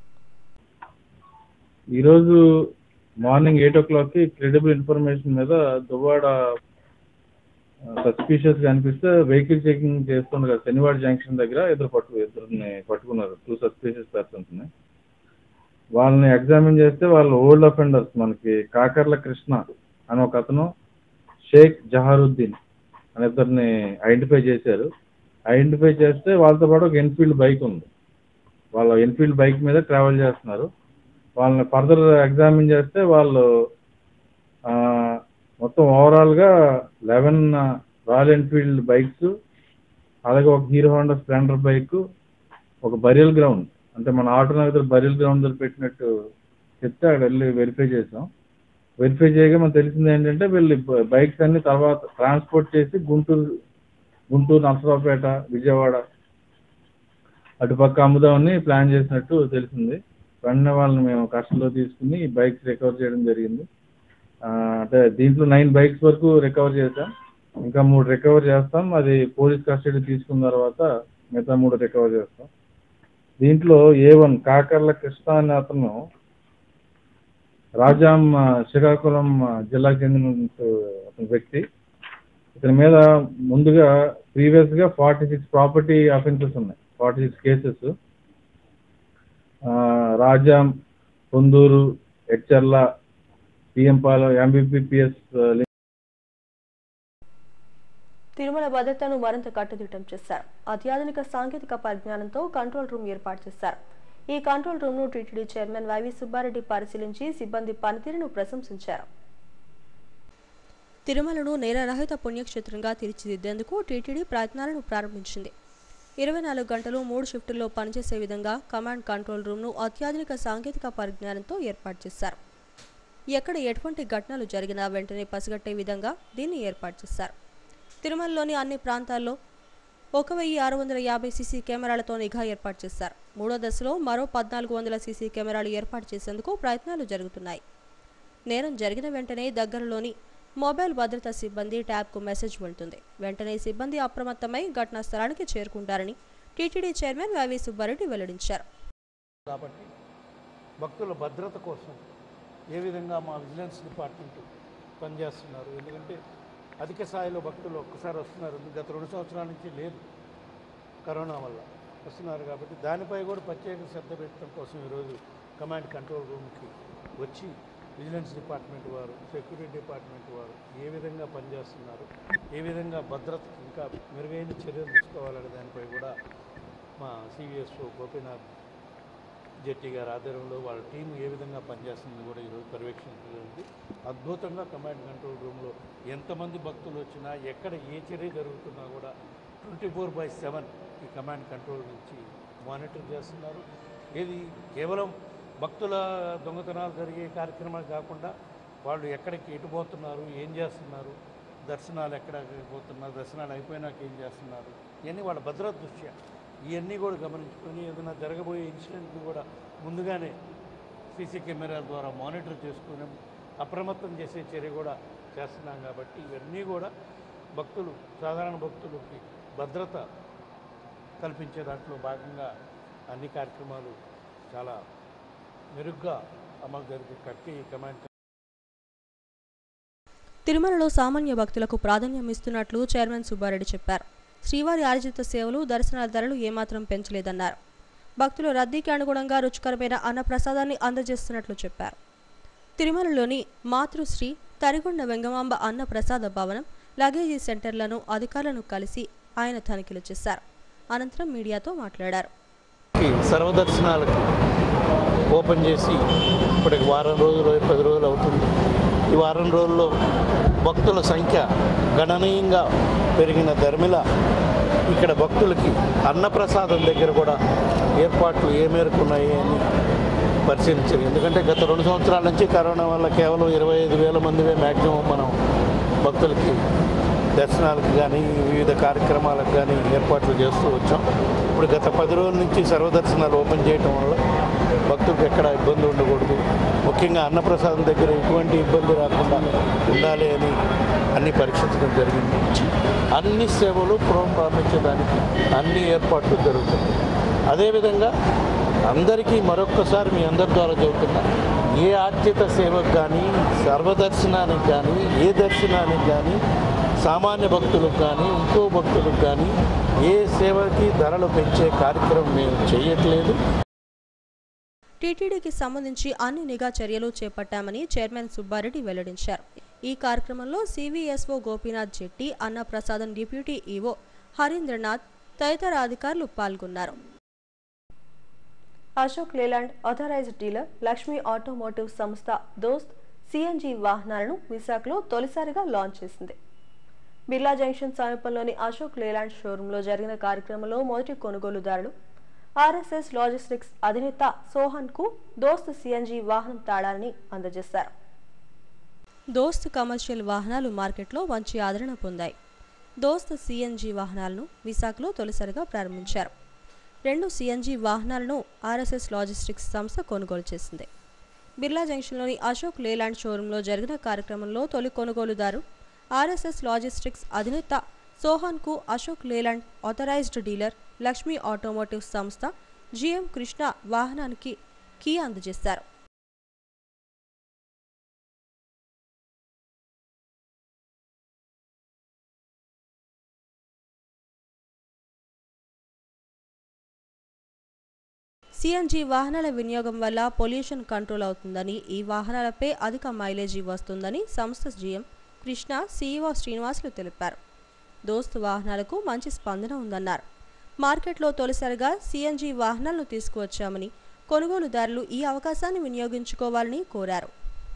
ఈరోజు మార్నింగ్ ఎయిట్ ఓ క్లాక్కి క్రెడిబుల్ ఇన్ఫర్మేషన్ మీద దువ్వాడ సస్పీషియస్ గా అనిపిస్తే వెహికల్ చెకింగ్ చేస్తుండగా శనివాడ జంక్షన్ దగ్గర ఇద్దరు పట్టు ఇద్దరిని పట్టుకున్నారు టూ సస్పీషియస్ పర్సన్స్ ని వాళ్ళని ఎగ్జామిన్ చేస్తే వాళ్ళు ఓల్డ్ అఫెండర్స్ మనకి కాకర్ల కృష్ణ అని ఒక అతను షేక్ జహారుద్దీన్ అని ఇద్దరిని ఐడెంటిఫై చేశారు ఐడెంటిఫై చేస్తే వాళ్ళతో పాటు ఒక ఎన్ఫీల్డ్ బైక్ ఉంది వాళ్ళ ఎన్ఫీల్డ్ బైక్ మీద ట్రావెల్ చేస్తున్నారు వాళ్ళని ఫర్దర్ ఎగ్జామిన్ చేస్తే వాళ్ళు ఆ, మొత్తం ఓవరాల్గా లెవెన్ రాయల్ ఎన్ఫీల్డ్ బైక్స్ అలాగే ఒక హీరో హోండా స్ప్లెండర్ బైక్ ఒక బరియల్ గ్రౌండ్ అంటే మన ఆటో నగర్ బరియల్ గ్రౌండ్ దగ్గర పెట్టినట్టు చెప్తే అక్కడ వెళ్ళి వెరిఫై చేసాం వెరిఫై చేయగా మనకు తెలిసింది ఏంటంటే వీళ్ళు బైక్స్ అన్ని తర్వాత ట్రాన్స్పోర్ట్ చేసి గుంటూరు గుంటూరు నరసరావుపేట విజయవాడ అటుపక్క అమ్ముదామని ప్లాన్ చేసినట్టు తెలిసింది వెంటనే వాళ్ళని మేము కస్టడీలో తీసుకుని బైక్స్ రికవర్ చేయడం జరిగింది ఆ, అంటే దీంట్లో నైన్ బైక్స్ వరకు రికవర్ చేసాం ఇంకా మూడు రికవర్ చేస్తాం అది పోలీస్ కస్టడీ తీసుకున్న తర్వాత మిగతా మూడు రికవర్ చేస్తాం దీంట్లో ఏ వన్ కాకర్ల కృష్ణ అనే అతను రాజాం ఆ, శ్రీకాకుళం ఆ, జిల్లాకు చెందిన అతని వ్యక్తి ఇతని మీద ముందుగా ప్రీవియస్ గా ఫార్టీ సిక్స్ ప్రాపర్టీ అఫెన్సెస్ ఉన్నాయి forty six cases Rajam Ponduru హెచ్ఎర్ల పిఎంపాలెం ఎంబీపీఎస్ తిరుమల భద్రతను మరింత కట్టుదిట్టం చేశారు అత్యాధునిక సాంకేతిక పరిజ్ఞానంతో కంట్రోల్ రూమ్ ఏర్పాటు చేశారు ఈ కంట్రోల్ రూమ్ ను టీటీడీ చైర్మన్ వైవి సుబ్బారెడ్డి పరిశీలించి సిబ్బంది పనితీరును ప్రశంసించారు తిరుమలను నేరరహిత పుణ్యక్షేత్రంగా తీర్చిదిద్దేందుకు టీటీడీ ప్రయత్నాలను ప్రారంభించింది ఇరవై నాలుగు గంటలు మూడు షిఫ్టుల్లో పనిచేసే విధంగా కమాండ్ కంట్రోల్ రూమ్ను అత్యాధునిక సాంకేతిక పరిజ్ఞానంతో ఏర్పాటు చేశారు ఎక్కడ ఎటువంటి ఘటనలు జరిగినా వెంటనే పసిగట్టే విధంగా దీన్ని ఏర్పాటు చేశారు తిరుమలలోని అన్ని ప్రాంతాల్లో ఒక వెయ్యి ఆరు వందల యాభై సీసీ కెమెరాలతో నిఘా ఏర్పాటు చేశారు మూడో దశలో మరో పద్నాలుగు వందల సీసీ కెమెరాలు ఏర్పాటు చేసేందుకు ప్రయత్నాలు జరుగుతున్నాయి నేరం జరిగిన వెంటనే దగ్గరలోని మొబైల్ భద్రతా సిబ్బంది ట్యాబ్కు మెసేజ్ వెళ్తుంది వెంటనే సిబ్బంది అప్రమత్తమై ఘటనా స్థలానికి చేరుకుంటారని టీటీడీ చైర్మన్ వైవి సుబ్బారెడ్డి వెల్లడించారు కాబట్టి భక్తుల భద్రత కోసం ఏ విధంగా మా విజిలెన్స్ డిపార్ట్మెంట్ పనిచేస్తున్నారు ఎందుకంటే అధిక స్థాయిలో భక్తులు ఒక్కసారి వస్తున్నారు గత రెండు సంవత్సరాల నుంచి లేదు కరోనా వల్ల వస్తున్నారు కాబట్టి దానిపై కూడా ప్రత్యేక శ్రద్ధ పెట్టడం కోసం ఈరోజు కమాండ్ కంట్రోల్ రూమ్కి వచ్చి విజిలెన్స్ డిపార్ట్మెంట్ వారు సెక్యూరిటీ డిపార్ట్మెంట్ వారు ఏ విధంగా పనిచేస్తున్నారు ఏ విధంగా భద్రతకి ఇంకా మెరుగైన చర్యలు తీసుకోవాలనే దానిపై కూడా మా సివిఎస్ఓ గోపీనాథ్ జెట్టి గారి ఆధ్వర్యంలో వాళ్ళ టీం ఏ విధంగా పనిచేస్తుంది కూడా ఈరోజు పర్యవేక్షించడానికి అద్భుతంగా కమాండ్ కంట్రోల్ రూమ్లో ఎంతమంది భక్తులు వచ్చినా ఎక్కడ ఏ చర్య జరుగుతున్నా కూడా ట్వంటీ ఫోర్ బై సెవెన్ ఈ కమాండ్ కంట్రోల్ నుంచి మానిటర్ చేస్తున్నారు ఇది కేవలం భక్తుల దొంగతనాలు జరిగే కార్యక్రమాలు కాకుండా వాళ్ళు ఎక్కడికి ఎటు పోతున్నారు ఏం చేస్తున్నారు దర్శనాలు ఎక్కడ పోతున్నారు దర్శనాలు అయిపోయినాక ఏం చేస్తున్నారు ఇవన్నీ వాళ్ళ భద్రత దృష్ట్యా ఇవన్నీ కూడా గమనించుకొని ఏదైనా జరగబోయే ఇన్సిడెంట్ కూడా ముందుగానే సీసీ కెమెరాల ద్వారా మానిటర్ చేసుకుని అప్రమత్తం చేసే చర్య కూడా చేస్తున్నాం కాబట్టి ఇవన్నీ కూడా భక్తులు సాధారణ భక్తులకి భద్రత కల్పించే దాంట్లో భాగంగా అన్ని కార్యక్రమాలు చాలా మెరుగ్గా అమలు జరిపి కట్టి కమాండ్ తిరుమలలో సామాన్య భక్తులకు ప్రాధాన్యం ఇస్తున్నట్లు చైర్మన్ సుబ్బారెడ్డి చెప్పారు శ్రీవారి ఆర్జిత సేవలు దర్శనాల ధరలు ఏమాత్రం పెంచలేదన్నారు భక్తుల రద్దీకి అనుగుణంగా రుచికరమైన అన్నప్రసాదాన్ని అందజేస్తున్నట్లు చెప్పారు తిరుమలలోని మాతృశ్రీ తరిగొండ వెంగమాంబ అన్న ప్రసాద భవనం లగేజీ సెంటర్లను అధికారులను కలిసి ఆయన తనిఖీలు చేశారు అనంతరం మీడియాతో మాట్లాడారు సర్వదర్శనాలకి ఓపెన్ చేసి ఇప్పటికి వారం రోజులు పది రోజులు అవుతుంది ఈ వారం రోజుల్లో భక్తుల సంఖ్య గణనీయంగా పెరిగిన ధర్మిల ఇక్కడ భక్తులకి అన్నప్రసాదం దగ్గర కూడా ఏర్పాట్లు ఏ మేరకు ఉన్నాయి అని పరిశీలించారు ఎందుకంటే గత రెండు సంవత్సరాల నుంచి కరోనా వల్ల కేవలం ఇరవై ఐదు వేల మందివే మ్యాక్సిమం మనం భక్తులకి దర్శనాలకు కానీ వివిధ కార్యక్రమాలకు కానీ ఏర్పాట్లు చేస్తూ వచ్చాం ఇప్పుడు గత పది రోజుల నుంచి సర్వదర్శనాలు ఓపెన్ చేయటం వల్ల భక్తులకు ఎక్కడ ఇబ్బంది ఉండకూడదు ముఖ్యంగా అన్నప్రసాదం దగ్గర ఎటువంటి ఇబ్బంది రాకుండా ఉండాలి అని అన్ని పరీక్షించడం జరిగింది అన్ని సేవలు ప్రారంభించడానికి అన్ని ఏర్పాట్లు జరుగుతుంది అదేవిధంగా అందరికీ మరొక్కసారి మీ అందరి ద్వారా చెబుతున్నా ఏ ఆర్జిత సేవకు కానీ సర్వదర్శనానికి కానీ ఏ దర్శనానికి కానీ సామాన్య భక్తులకు కానీ ఇంకో భక్తులకు కానీ ఏ సేవకి ధరలు పెంచే కార్యక్రమం మేము చేయట్లేదు టీటీడీకి సంబంధించి అన్ని నిఘా చర్యలు చేపట్టామని చైర్మన్ సుబ్బారెడ్డి వెల్లడించారు ఈ కార్యక్రమంలో సివిఎస్ఓ గోపీనాథ్ జెట్టి అన్నప్రసాదం డిప్యూటీ ఈవో హరీంద్రనాథ్ తదితర అధికారులు పాల్గొన్నారు Ashok Leyland authorised dealer Lakshmi automotive సంస్థ దోస్త్ సిఎన్జి వాహనాలను విశాఖలో తొలిసారిగా లాంచ్ చేసింది బిర్లా జంక్షన్ సమీపంలోని అశోక్ లేలాండ్ షోరూంలో జరిగిన కార్యక్రమంలో మొదటి కొనుగోలుదారులు ఆర్ఎస్ఎస్ లాజిస్టిక్స్ అధినేత సోహన్కు దోస్త్ సిఎన్జి వాహనం తాళాలని అందజేశారు దోస్త్ కమర్షియల్ వాహనాలు మార్కెట్లో మంచి ఆదరణ పొందాయి దోస్త్ సిఎన్జి వాహనాలను విశాఖలో తొలిసారిగా ప్రారంభించారు రెండు సిఎన్జి వాహనాలను ఆర్ఎస్ఎస్ లాజిస్టిక్స్ సంస్థ కొనుగోలు చేసింది బిర్లా జంక్షన్లోని అశోక్ లేలాండ్ షోరూంలో జరిగిన కార్యక్రమంలో తొలి కొనుగోలుదారు ఆర్ఎస్ఎస్ లాజిస్టిక్స్ అధినేత సోహాన్కు Ashok Leyland authorised dealer Lakshmi automotive సంస్థ జిఎం కృష్ణ వాహనానికి కీ అందజేశారు సిఎన్జి వాహనాల వినియోగం వల్ల పొల్యూషన్ కంట్రోల్ అవుతుందని ఈ వాహనాలపై అధిక మైలేజీ వస్తుందని సంస్థ జీఎం కృష్ణ సీఈఓ శ్రీనివాసులు తెలిపారు దోస్త్ వాహనాలకు మంచి స్పందన ఉందన్నారు మార్కెట్లో తొలిసారిగా సిఎన్జి వాహనాలను తీసుకువచ్చామని కొనుగోలుదారులు ఈ అవకాశాన్ని వినియోగించుకోవాలని కోరారు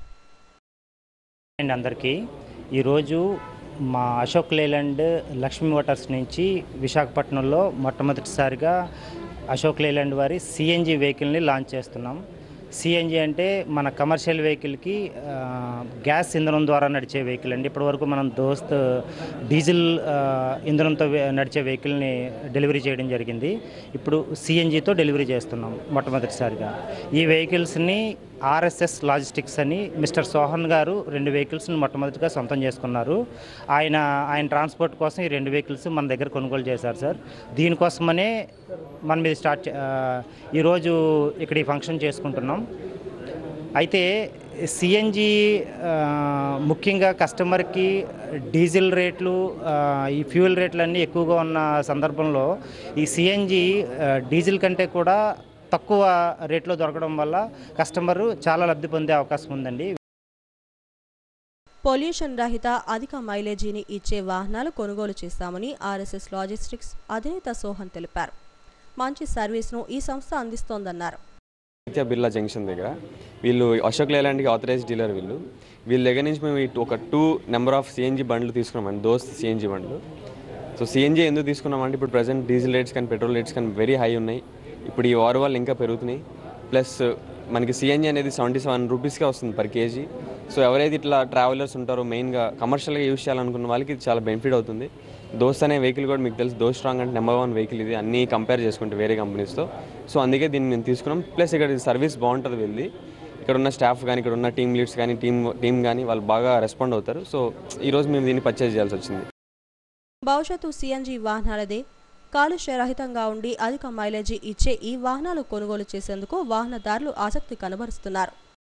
అండ్ అందరికీ ఈరోజు మా అశోక్ లేలాండ్ లక్ష్మీ మోటార్స్ నుంచి విశాఖపట్నంలో మొట్టమొదటిసారిగా అశోక్ లేలాండ్ వారి సిఎన్జి వెహికల్ని లాంచ్ చేస్తున్నాం సిఎన్జి అంటే మన కమర్షియల్ వెహికల్కి ఆ, గ్యాస్ ఇంధనం ద్వారా నడిచే వెహికల్ అండి ఇప్పటివరకు మనం దోస్త్ డీజిల్ ఆ, ఇంధనంతో వే- నడిచే వెహికల్ని డెలివరీ చేయడం జరిగింది ఇప్పుడు సిఎన్జితో డెలివరీ చేస్తున్నాం మొట్టమొదటిసారిగా ఈ వెహికల్స్ని ఆర్ఎస్ఎస్ లాజిస్టిక్స్ అని మిస్టర్ సోహన్ గారు రెండు వెహికల్స్ని మొట్టమొదటిగా సొంతం చేసుకున్నారు ఆయన ఆయన ట్రాన్స్పోర్ట్ కోసం ఈ రెండు వెహికల్స్ మన దగ్గర కొనుగోలు చేశారు సార్ దీనికోసమనే మన మీద స్టార్ట్ చే- ఆ, ఈరోజు ఇక్కడ ఈ ఫంక్షన్ చేసుకుంటున్నాం అయితే సిఎన్జి ముఖ్యంగా కస్టమర్కి డీజిల్ రేట్లు ఆ, ఈ ఫ్యూయల్ రేట్లు అన్నీ ఎక్కువగా ఉన్న సందర్భంలో ఈ సిఎన్జి డీజిల్ కంటే కూడా తక్కువ రేట్లో దొరకడం వల్ల కస్టమరు చాలా లబ్ధి పొందే అవకాశం ఉందండి పొల్యూషన్ రహిత అధిక మైలేజీని ఇచ్చే వాహనాలు కొనుగోలు చేస్తామని ఆర్ఎస్ఎస్ లాజిస్టిక్స్ అధినేత సోహన్ తెలిపారు మంచి సర్వీస్ను ఈ సంస్థ అందిస్తోందన్నారు ఆదిత్య బిర్లా జంక్షన్ దగ్గర వీళ్ళు అశోక్ లేలాండ్కి ఆథరైజ్ డీలర్ వీళ్ళు వీళ్ళ దగ్గర నుంచి మేము ఈ ఒక టూ నెంబర్ ఆఫ్ సిఎన్జి బండ్లు తీసుకున్నామండి దోస్త్ సిఎన్జి బండ్లు సో సిఎన్జి ఎందుకు తీసుకున్నామంటే ఇప్పుడు ప్రజెంట్ డీజిల్ రేట్స్ కానీ పెట్రోల్ రేట్స్ కానీ వెరీ హై ఉన్నాయి ఇప్పుడు ఈ వార్ వల్ల ఇంకా పెరుగుతున్నాయి ప్లస్ మనకి సిఎన్జి అనేది సెవెంటీ సెవెన్ రూపీస్కే వస్తుంది పర్ కేజీ సో ఎవరైతే ఇట్లా ట్రావెలర్స్ ఉంటారో మెయిన్గా కమర్షియల్గా యూస్ చేయాలనుకున్న వాళ్ళకి ఇది చాలా బెనిఫిట్ అవుతుంది దోస్త్ అనే వెహికల్ కూడా మీకు తెలుసు దోస్త్ స్ట్రాంగ్ అంటే నెంబర్ వన్ వెహికల్ ఇది అన్నీ కంపేర్ చేసుకుంటే వేరే కంపెనీస్తో సో అందుకే దీన్ని మేము తీసుకున్నాం ప్లస్ ఇక్కడ సర్వీస్ బాగుంటుంది వెళ్ళి ఇక్కడ ఉన్న స్టాఫ్ కానీ ఇక్కడ ఉన్న టీమ్ లీడ్స్ కానీ టీమ్ టీమ్ కానీ వాళ్ళు బాగా రెస్పాండ్ అవుతారు సో ఈరోజు మేము దీన్ని పర్చేజ్ చేయాల్సి వచ్చింది భవిష్యత్తు సిఎన్జి వాహనాలదే కాలుష్య రహితంగా ఉండి అధిక మైలేజీ ఇచ్చే ఈ వాహనాలు కొనుగోలు చేసేందుకు వాహనదారులు ఆసక్తి కనబరుస్తున్నారు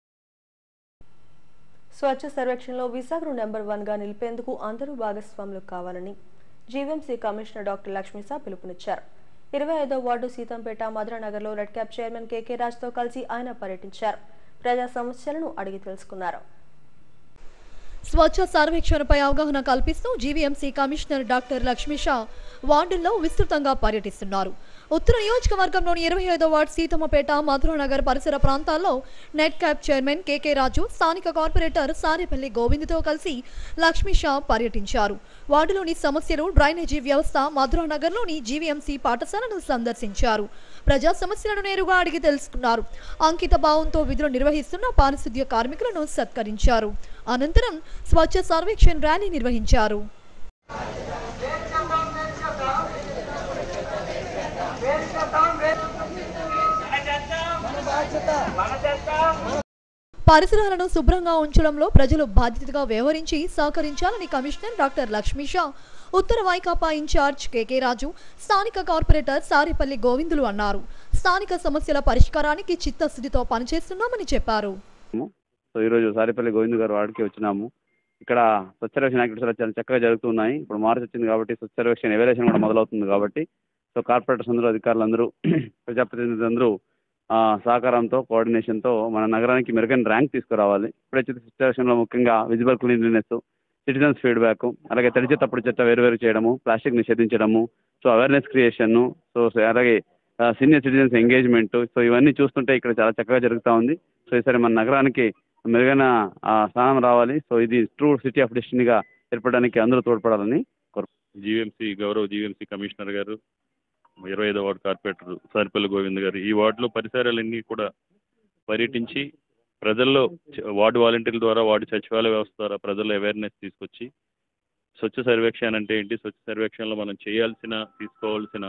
స్వచ్ఛ సర్వేక్షణలో విశాఖను నెంబర్ వన్గా నిలిపేందుకు అందరూ భాగస్వాములు కావాలని జీవీఎంసీ కమిషనర్ డాక్టర్ లక్ష్మీసా పిలుపునిచ్చారు ఇరవై ఐదో వార్డు సీతంపేట మధురనగర్లో రెడ్ క్యాప్ చైర్మన్ కేకే రాజ్తో కలిసి ఆయన పర్యటించారు ప్రజా సమస్యలను అడిగి తెలుసుకున్నారు స్వచ్ఛ సర్వేక్షణపై అవగాహన కల్పిస్తూ జీవీఎంసీ కమిషనర్ డాక్టర్ లక్ష్మీషా వార్డుల్లో విస్తృతంగా పర్యటిస్తున్నారు ఉత్తర నియోజకవర్గంలోని ఇరవై ఐదో వార్డు సీతమ్మపేట మధురనగర్ పరిసర ప్రాంతాల్లో net cap chairman KK Raju స్థానిక కార్పొరేటర్ సారేపల్లి గోవింద్తో కలిసి లక్ష్మీషా పర్యటించారు వార్డులోని సమస్యలు డ్రైనేజీ వ్యవస్థ మధురనగర్లోని జీవీఎంసీ పాఠశాలను సందర్శించారు ప్రజా సమస్యలను నేరుగా అడిగి తెలుసుకున్నారు అంకిత భావంతో విధులు నిర్వహిస్తున్న పారిశుద్ధ్య కార్మికులను సత్కరించారు అనంతరం స్వచ్ఛ సర్వేక్షణ్ ర్యాలీ నిర్వహించారు పరిసరాలను శుభ్రంగా ఉంచడంలో ప్రజలు బాధ్యతగా వ్యవహరించి సహకరించాలని కమిషనర్ డాక్టర్ లక్ష్మీషా ఉత్తర వైకాపా ఇన్ఛార్జ్ కేకే రాజు స్థానిక కార్పొరేటర్ సారిపల్లి గోవిందులు అన్నారు స్థానిక సమస్యల పరిష్కారానికి చిత్తశుద్ధితో పనిచేస్తున్నామని చెప్పారు సో ఈరోజు సారిపల్లి గోవింద్ గారు వాడికి వచ్చినాము ఇక్కడ స్వచ్ఛ సర్వేక్షణ యాక్టివిటీస్ చాలా చక్కగా జరుగుతున్నాయి ఇప్పుడు మార్చి వచ్చింది కాబట్టి స్వచ్ఛ సర్వేక్షణ ఎవల్యూషన్ కూడా మొదలవుతుంది కాబట్టి సో కార్పొరేటర్స్ అందరూ అధికారులు అందరూ ప్రజాప్రతినిధులు అందరూ ఆ, సహకారంతో కోఆర్డినేషన్తో మన నగరానికి మెరుగైన ర్యాంక్ తీసుకురావాలి ఇప్పుడైతే స్వచ్ఛ సర్వేక్షణలో ముఖ్యంగా విజిబుల్ క్లీన్లీనెస్ సిటిజన్స్ ఫీడ్బ్యాక్ అలాగే తడి చెత్త పొడి చెత్త వేరు చేయడము ప్లాస్టిక్ నిషేధించడము సో అవేర్నెస్ క్రియేషన్ సో అలాగే సీనియర్ సిటిజన్స్ ఎంగేజ్మెంట్ సో ఇవన్నీ చూస్తుంటే ఇక్కడ చాలా చక్కగా జరుగుతూ ఉంది సో ఈసారి మన నగరానికి మెరుగైన ఆ, స్థానం రావాలి సో ఇది ట్రూ సిటీ ఆఫ్ డెస్టినీగా ఏర్పడడానికి అందరూ తోడ్పడాలని కోరు జీవీఎంసీ గౌరవ జీవీఎంసీ కమిషనర్ గారు ఇరవై ఐదో వార్డు కార్పొరేటర్ సారిపల్లి గోవింద్ గారు ఈ వార్డులో పరిసరాలన్నీ కూడా పర్యటించి ప్రజల్లో చ- వార్డు వాలంటీర్ల ద్వారా వార్డు సచివాలయ వ్యవస్థ ద్వారా ప్రజల్లో అవేర్నెస్ తీసుకొచ్చి స్వచ్ఛ సర్వేక్షణ అంటే ఏంటి స్వచ్ఛ సర్వేక్షణలో మనం చేయాల్సిన తీసుకోవాల్సిన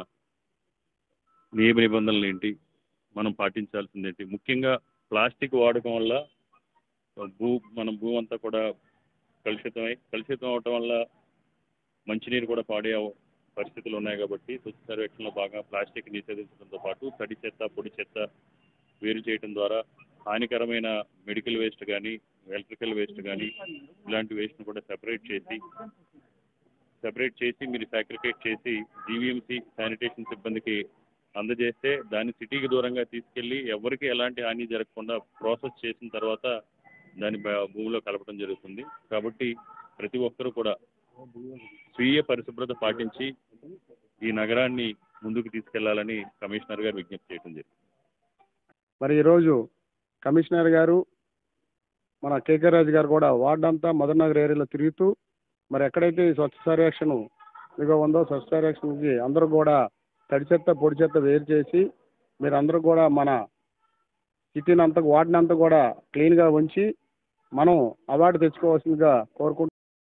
నియమ నిబంధనలు ఏంటి మనం పాటించాల్సింది ఏంటి ముఖ్యంగా ప్లాస్టిక్ వాడకం వల్ల భూ మన భూమి అంతా కూడా కలుషితమై కలుషితం అవటం వల్ల మంచినీరు కూడా పాడే అవ- పరిస్థితులు ఉన్నాయి కాబట్టి స్వచ్ఛ సర్వేక్షణలో బాగా ప్లాస్టిక్ నిషేధించడంతో పాటు తడి చెత్త పొడి చెత్త వేరు చేయడం ద్వారా హానికరమైన మెడికల్ వేస్ట్ కానీ ఎలక్ట్రికల్ వేస్ట్ కానీ ఇలాంటి వేస్ట్ను కూడా సెపరేట్ చేసి సెపరేట్ చేసి మీరు సాక్రిఫైట్ చేసి జీవీఎంసీ శానిటేషన్ సిబ్బందికి అందజేస్తే దాన్ని సిటీకి దూరంగా తీసుకెళ్ళి ఎవరికి ఎలాంటి హాని జరగకుండా ప్రాసెస్ చేసిన తర్వాత దాన్ని బ- భూమిలో కలపడం జరుగుతుంది కాబట్టి ప్రతి ఒక్కరూ కూడా స్వీయ పరిశుభ్రత పాటించి ఈ నగరాన్ని ముందుకు తీసుకెళ్లాలని కమిషనర్ గారు విజ్ఞప్తి చేయడం జరిగింది మరి ఈరోజు కమిషనర్ గారు మన కేకే రాజు గారు కూడా వార్డు అంతా మదర్ నగర్ ఏరియాలో తిరుగుతూ మరి ఎక్కడైతే ఈ స్వచ్ఛ సర్వేక్షణ ఇదిగో ఉందో స్వచ్ఛ సర్వేక్షణకి అందరూ కూడా తడి చెత్త పొడి చెత్త వేరు చేసి మీరు అందరూ కూడా మన సిటీని అంతా వార్డుని అంతా కూడా క్లీన్గా ఉంచి మనం అవార్డు తెచ్చుకోవాల్సిందిగా కోరుకుంటున్నాం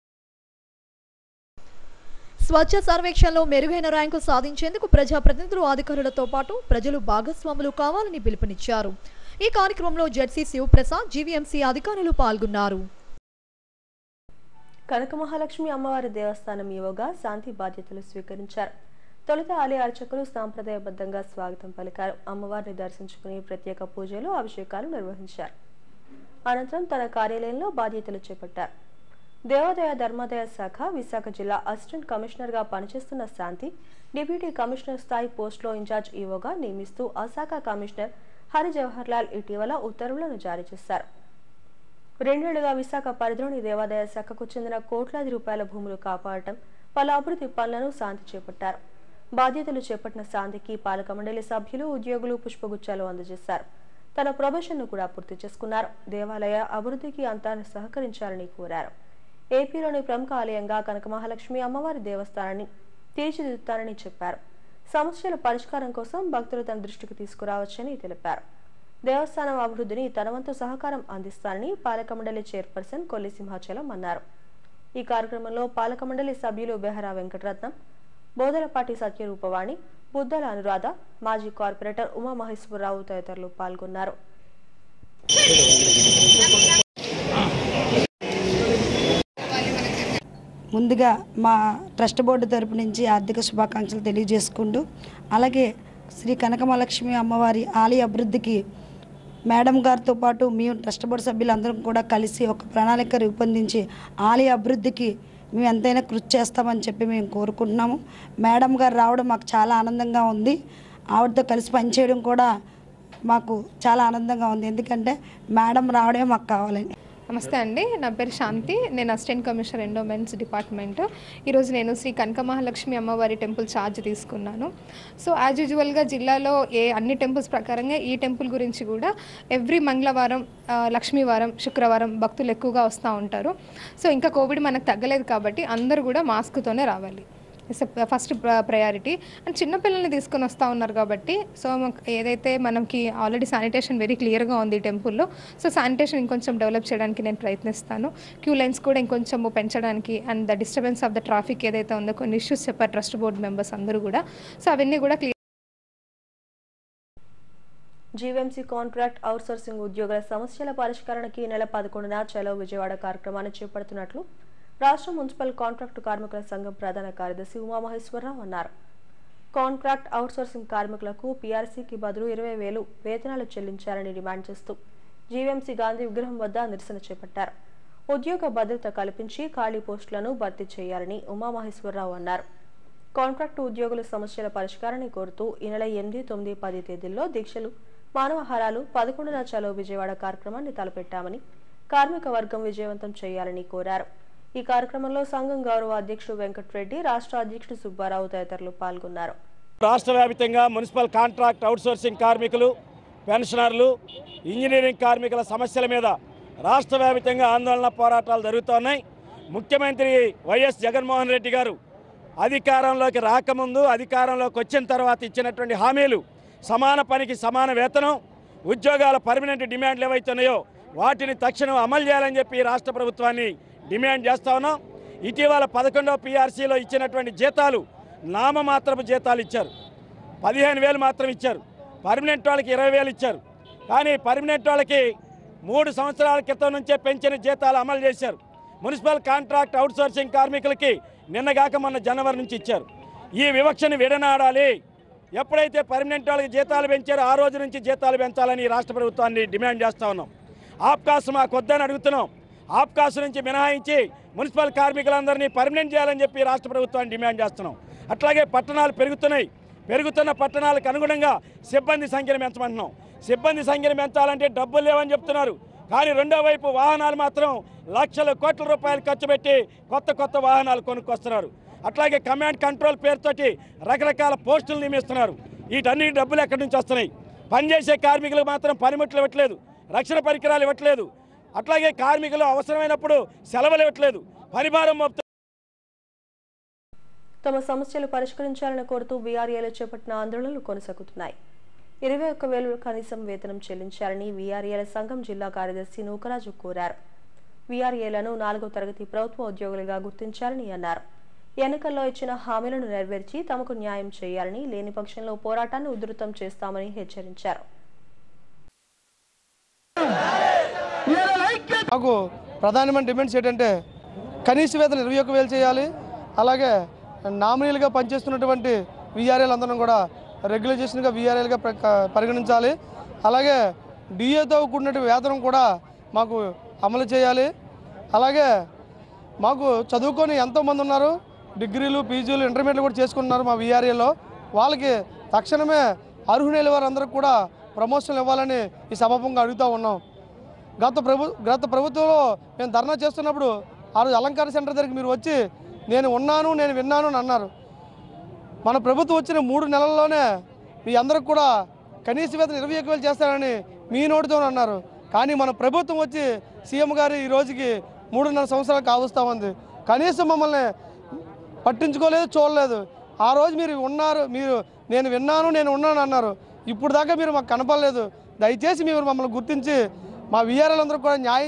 స్వచ్ఛ సర్వేక్షణలో మెరుగైన ర్యాంకు సాధించేందుకు ప్రజాప్రతినిధులు అధికారులతో పాటు ప్రజలు భాగస్వాములు కావాలని పిలుపునిచ్చారు ఈ కార్యక్రమంలో జడ్సీ శివప్రసాద్ జీవీఎంసీ అధికారులు పాల్గొన్నారు కనక మహాలక్ష్మి అమ్మవారి దేవస్థానం యువగా శాంతి బాధ్యతలు స్వీకరించారు తొలుత ఆలయ అర్చకులు సాంప్రదాయబద్ధంగా స్వాగతం పలికారు అమ్మవారిని దర్శించుకుని ప్రత్యేక పూజలు అభిషేకాలు నిర్వహించారు అనంతరం తన కార్యాలయంలో బాధ్యతలు చేపట్టారు దేవాదాయ ధర్మాదాయ శాఖ విశాఖ జిల్లా అసిస్టెంట్ కమిషనర్గా పనిచేస్తున్న శాంతి డిప్యూటీ కమిషనర్ స్థాయి పోస్టులో ఇన్ఛార్జ్ ఈవోగా నియమిస్తూ ఆ శాఖ కమిషనర్ హరి జవహర్ లాల్ ఇటీవల ఉత్తర్వులను జారీ చేశారు రెండేళ్లుగా విశాఖ పరిధిలోని దేవాదాయ శాఖకు చెందిన కోట్లాది రూపాయల భూములు కాపాడటం పలు అభివృద్ధి పనులను శాంతి చేపట్టారు బాధ్యతలు చేపట్టిన శాంతికి పాలక మండలి సభ్యులు ఉద్యోగులు పుష్పగుచ్చాలు అందజేశారు తన ప్రొఫెషన్ను కూడా పూర్తి చేసుకున్నారు దేవాలయ అభివృద్ధికి అంతా సహకరించాలని కోరారు ఏపీలోని ప్రముఖ ఆలయంగా కనక మహాలక్ష్మి అమ్మవారి దేవస్థానాన్ని తీర్చిదిద్దుతానని చెప్పారు సమస్యల పరిష్కారం కోసం భక్తులు తన దృష్టికి తీసుకురావచ్చని తెలిపారు దేవస్థానం అభివృద్ధిని తన వంతు సహకారం అందిస్తానని పాలక మండలి చైర్పర్సన్ కొల్లి సింహాచలం అన్నారు ఈ కార్యక్రమంలో పాలక మండలి సభ్యులు బెహరా వెంకటరత్నం బోదలపాటి సత్యరూపవాణి బుద్దల అనురాధ మాజీ కార్పొరేటర్ ఉమామహేశ్వరరావు తదితరులు పాల్గొన్నారు ముందుగా మా ట్రస్ట్ బోర్డు తరపు నుంచి ఆర్థిక శుభాకాంక్షలు తెలియజేసుకుంటూ అలాగే శ్రీ కనకమహాలక్ష్మి అమ్మవారి ఆలయ అభివృద్ధికి మేడం గారితో పాటు మేము ట్రస్ట్ బోర్డు సభ్యులందరం కూడా కలిసి ఒక ప్రణాళిక రూపొందించి ఆలయ అభివృద్ధికి మేము ఎంతైనా కృషి చేస్తామని చెప్పి మేము కోరుకుంటున్నాము మేడం గారు రావడం మాకు చాలా ఆనందంగా ఉంది ఆవిడతో కలిసి పనిచేయడం కూడా మాకు చాలా ఆనందంగా ఉంది ఎందుకంటే మేడం రావడమే మాకు కావాలని నమస్తే అండి నా పేరు శాంతి నేను అసిస్టెంట్ కమిషనర్ ఎండోమెంట్స్ డిపార్ట్మెంట్ ఈరోజు నేను శ్రీ కనక మహాలక్ష్మి అమ్మవారి టెంపుల్ ఛార్జ్ తీసుకున్నాను సో యాజ్ యూజువల్గా జిల్లాలో ఏ అన్ని టెంపుల్స్ ప్రకారంగా ఈ టెంపుల్ గురించి కూడా ఎవ్రీ మంగళవారం ఆ, లక్ష్మీవారం శుక్రవారం భక్తులు ఎక్కువగా వస్తూ ఉంటారు సో ఇంకా కోవిడ్ మనకు తగ్గలేదు కాబట్టి అందరూ కూడా మాస్క్తోనే రావాలి ఇట్స్ ఫస్ట్ ప్రయారిటీ అండ్ చిన్నపిల్లల్ని తీసుకొని వస్తూ ఉన్నారు కాబట్టి సో మాకు ఏదైతే మనకి ఆల్రెడీ శానిటేషన్ వెరీ క్లియర్గా ఉంది ఈ టెంపుల్లో సో శానిటేషన్ ఇంకొంచెం డెవలప్ చేయడానికి నేను ప్రయత్నిస్తాను క్యూ లైన్స్ కూడా ఇంకొంచెం పెంచడానికి and the disturbance of the traffic ఏదైతే ఉందో కొన్ని ఇష్యూస్ చెప్పారు ట్రస్ట్ బోర్డు మెంబర్స్ అందరూ కూడా సో అవన్నీ కూడా క్లియర్ జీవీఎంసీ కాంట్రాక్ట్ అవుట్సోర్సింగ్ ఉద్యోగుల సమస్యల పరిష్కారానికి ఈ నెల పదకొండున చలో విజయవాడ కార్యక్రమాన్ని చేపడుతున్నట్లు రాష్ట్ర మున్సిపల్ కాంట్రాక్టు కార్మికుల సంఘం ప్రధాన కార్యదర్శి ఉమామహేశ్వరరావు అన్నారు కాంట్రాక్ట్ అవుట్సోర్సింగ్ కార్మికులకు పీఆర్సీకి బదులు ఇరవై వేలు వేతనాలు చెల్లించాలని డిమాండ్ చేస్తూ జీవీఎంసీ గాంధీ విగ్రహం వద్ద నిరసన చేపట్టారు ఉద్యోగ భద్రత కల్పించి ఖాళీ పోస్టులను భర్తీ చేయాలని ఉమామహేశ్వరరావు అన్నారు కాంట్రాక్టు ఉద్యోగుల సమస్యల పరిష్కారాన్ని కోరుతూ ఈ నెల ఎనిమిది తొమ్మిది పది తేదీల్లో దీక్షలు మానవహారాలు పదకొండున చలో విజయవాడ కార్యక్రమాన్ని తలపెట్టామని కార్మిక వర్గం విజయవంతం చేయాలని కోరారు ఈ కార్యక్రమంలో సంఘం గౌరవ అధ్యక్షుడు వెంకటరెడ్డి రాష్ట్ర అధ్యక్షుడు సుబ్బారావు తదితరులు పాల్గొన్నారు రాష్ట్ర వ్యాప్తంగా మున్సిపల్ కాంట్రాక్ట్ అవుట్సోర్సింగ్ కార్మికులు పెన్షనర్లు ఇంజనీరింగ్ కార్మికుల సమస్యల మీద రాష్ట్ర వ్యాప్తంగా ఆందోళన పోరాటాలు జరుగుతున్నాయి ముఖ్యమంత్రి వైఎస్ జగన్మోహన్ రెడ్డి గారు అధికారంలోకి రాకముందు అధికారంలోకి వచ్చిన తర్వాత ఇచ్చినటువంటి హామీలు సమాన పనికి సమాన వేతనం ఉద్యోగాల పర్మనెంట్ డిమాండ్లు ఏవైతున్నాయో వాటిని తక్షణం అమలు చేయాలని చెప్పి రాష్ట్ర ప్రభుత్వాన్ని డిమాండ్ చేస్తా ఉన్నాం ఇటీవల పదకొండవ పీఆర్సీలో ఇచ్చినటువంటి జీతాలు నామమాత్రపు జీతాలు ఇచ్చారు పదిహేను వేలు మాత్రం ఇచ్చారు పర్మనెంట్ వాళ్ళకి ఇరవై వేలు ఇచ్చారు కానీ పర్మనెంట్ వాళ్ళకి మూడు సంవత్సరాల క్రితం నుంచే పెంచిన జీతాలు అమలు చేశారు మున్సిపల్ కాంట్రాక్ట్ అవుట్సోర్సింగ్ కార్మికులకి నిన్నగాక మొన్న జనవరి నుంచి ఇచ్చారు ఈ వివక్షను విడనాడాలి ఎప్పుడైతే పర్మనెంట్ వాళ్ళకి జీతాలు పెంచారో ఆ రోజు నుంచి జీతాలు పెంచాలని ఈ రాష్ట్ర ప్రభుత్వాన్ని డిమాండ్ చేస్తా ఉన్నాం ఆప్కాస్ మాకు వద్దని అడుగుతున్నాం ఆప్కాస్ నుంచి మినహాయించి మున్సిపల్ కార్మికులందరినీ పర్మనెంట్ చేయాలని చెప్పి రాష్ట్ర ప్రభుత్వాన్ని డిమాండ్ చేస్తున్నాం అట్లాగే పట్టణాలు పెరుగుతున్నాయి పెరుగుతున్న పట్టణాలకు అనుగుణంగా సిబ్బంది సంఖ్యను పెంచమంటున్నాం సిబ్బంది సంఖ్యను పెంచాలంటే డబ్బులు లేవని చెప్తున్నారు కానీ రెండో వైపు వాహనాలు మాత్రం లక్షల కోట్ల రూపాయలు ఖర్చు పెట్టి కొత్త కొత్త వాహనాలు కొనుక్కొస్తున్నారు అట్లాగే కమాండ్ కంట్రోల్ పేరుతోటి రకరకాల పోస్టులు నియమిస్తున్నారు వీటన్ని డబ్బులు ఎక్కడి నుంచి వస్తున్నాయి పనిచేసే కార్మికులకు మాత్రం పనిముట్లు ఇవ్వట్లేదు రక్షణ పరికరాలు ఇవ్వట్లేదు అట్లాగే కార్మికులు అవసరమైనప్పుడు సెలవులు ఇవ్వట్లేదు పరిభారం మోపుతున్నారు. తమ సమస్యలు పరిష్కరించాలని కోరుతూ బీఆర్ఏలో చేపట్టిన ఆందోళనలు కొనసాగుతున్నాయి ఇరవై ఒక్క వేలు కనీసం వేతనం చెల్లించాలని వీఆర్ఏల సంఘం జిల్లా కార్యదర్శి నూకరాజు కోరారు వీఆర్ఏలను నాలుగో తరగతి ప్రభుత్వ ఉద్యోగులుగా గుర్తించాలని అన్నారు ఎన్నికల్లో ఇచ్చిన హామీలను నెరవేర్చి తమకు న్యాయం చేయాలని లేని పక్షంలో పోరాటాన్ని ఉధృతం చేస్తామని హెచ్చరించారు మాకు ప్రధానమైన డిమాండ్స్ ఏంటంటే కనీస వేతనం ఇరవై ఒక్క వేలు చేయాలి అలాగే నామినీలుగా పనిచేస్తున్నటువంటి వీఆర్ఏలు అందరం కూడా రెగ్యులైజేషన్గా వీఆర్ఏలుగా పరిగణించాలి అలాగే డిఏతో కూడినటువంటి వేతనం కూడా మాకు అమలు చేయాలి అలాగే మాకు చదువుకొని ఎంతోమంది ఉన్నారు డిగ్రీలు పీజీలు ఇంటర్మీడియట్ కూడా చేసుకుంటున్నారు మా వీఆర్ఏలో వాళ్ళకి తక్షణమే అర్హులైన వారందరికి కూడా ప్రమోషన్లు ఇవ్వాలని ఈ సభాపంగా అడుగుతూ ఉన్నాం గత ప్రభు గత ప్రభుత్వంలో మేము ధర్నా చేస్తున్నప్పుడు ఆ రోజు అలంకార సెంటర్ దగ్గరికి మీరు వచ్చి నేను ఉన్నాను నేను విన్నాను అని అన్నారు మన ప్రభుత్వం వచ్చిన మూడు నెలల్లోనే మీ అందరికి కూడా కనీస వేతనం ఇరవై ఒక్క వేలు చేస్తారని మీ నోటితో అన్నారు కానీ మన ప్రభుత్వం వచ్చి సీఎం గారు ఈ రోజుకి మూడున్నర సంవత్సరాలు కావస్తా ఉంది కనీసం మమ్మల్ని పట్టించుకోలేదు చూడలేదు ఆ రోజు మీరు ఉన్నారు మీరు నేను విన్నాను నేను ఉన్నాను అన్నారు ఇప్పుడు దాకా మీరు మాకు కనపడలేదు దయచేసి మీరు మమ్మల్ని గుర్తించి మా వీఆర్ఎలందరూ కూడా న్యాయం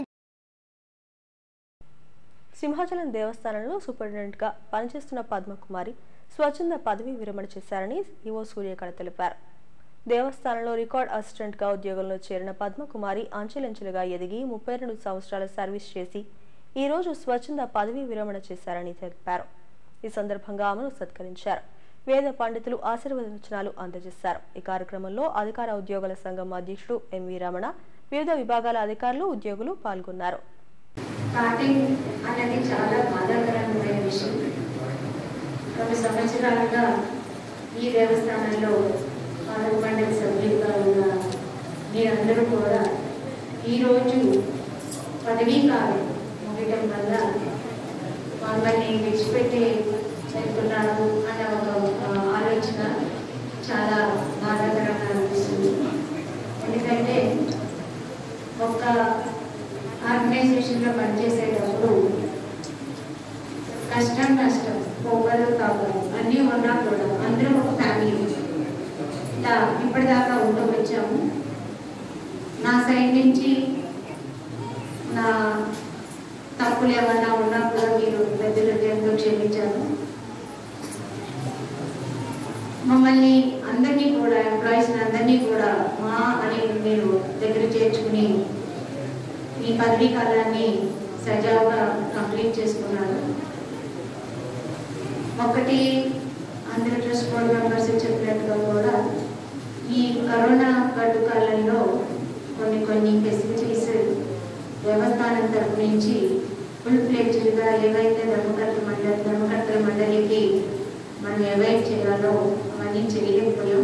సింహాచలం దేవస్థానంలో సూపరింటెండెంట్గా పనిచేస్తున్న పద్మకుమారి స్వచ్ఛంద పదవి విరమణ చేశారని ఈవో సూర్యకళ తెలిపారు దేవస్థానంలో రికార్డ్ అసిస్టెంట్గా ఉద్యోగంలో చేరిన పద్మకుమారి అంచెలంచెలుగా ఎదిగి ముప్పై రెండు సంవత్సరాల సర్వీస్ చేసి ఈ రోజు స్వచ్ఛంద పదవి విరమణ చేశారని తెలిపారు ఈ సందర్భంగా ఆమెను సత్కరించారు వేద పండితులు ఆశీర్వచనాలు అందజేశారు ఈ కార్యక్రమంలో అధికార ఉద్యోగుల సంఘం అధ్యక్షుడు ఎంవి రమణ వివిధ విభాగాల అధికారులు ఉద్యోగులు పాల్గొన్నారు స్టార్టింగ్ అనేది చాలా బాధాకరమైన విషయం కొన్ని సంవత్సరాలుగా ఈ దేవస్థానంలో పాలక మండలి సభ్యులుగా ఉన్న మీరందరూ కూడా ఈరోజు పదవీ కాలం ముగియటం వల్ల మమ్మల్ని విడిచిపెట్టి వెళ్తున్నారు అన్న ఒక ఆ, ఆలోచన చాలా బాధాకరంగా అనిపిస్తుంది ఎందుకంటే ఒక ఆర్గనైజేషన్లో పనిచేసేటప్పుడు కష్టం నష్టం పోగలు తాగలు అన్నీ ఉన్నా కూడా అందరం ఒక ఫ్యామిలీ ఇలా ఇప్పటిదాకా ఉంటూ వచ్చాము నా సైడ్ నుంచి నా తప్పులు ఏమన్నా ఉన్నా కూడా మీరు పెద్ద హృదయంతో క్షమించాను మమ్మల్ని అందరినీ కూడా ఎంప్లాయీస్ అందరినీ కూడా మా అని మీరు దగ్గర చేర్చుకుని ఈ పదవీ కాలాన్ని సజావుగా కంప్లీట్ చేసుకున్నారు ఒకటి ఆంధ్ర ట్రస్ట్ బోర్డు మెంబర్స్ చెప్పినట్టుగా కూడా ఈ కరోనా గడ్డు కాలంలో కొన్ని కొన్ని ఫెసిలిటీస్ దేవస్థానం తరపు నుంచి ఫుల్ ఫ్లెడ్జ్డ్గా ఏవైతే ధర్మకర్త మండలి ధర్మకర్తల మండలికి మనం ఏవైతే చేయాలో అవన్నీ చేయలేకపోయాం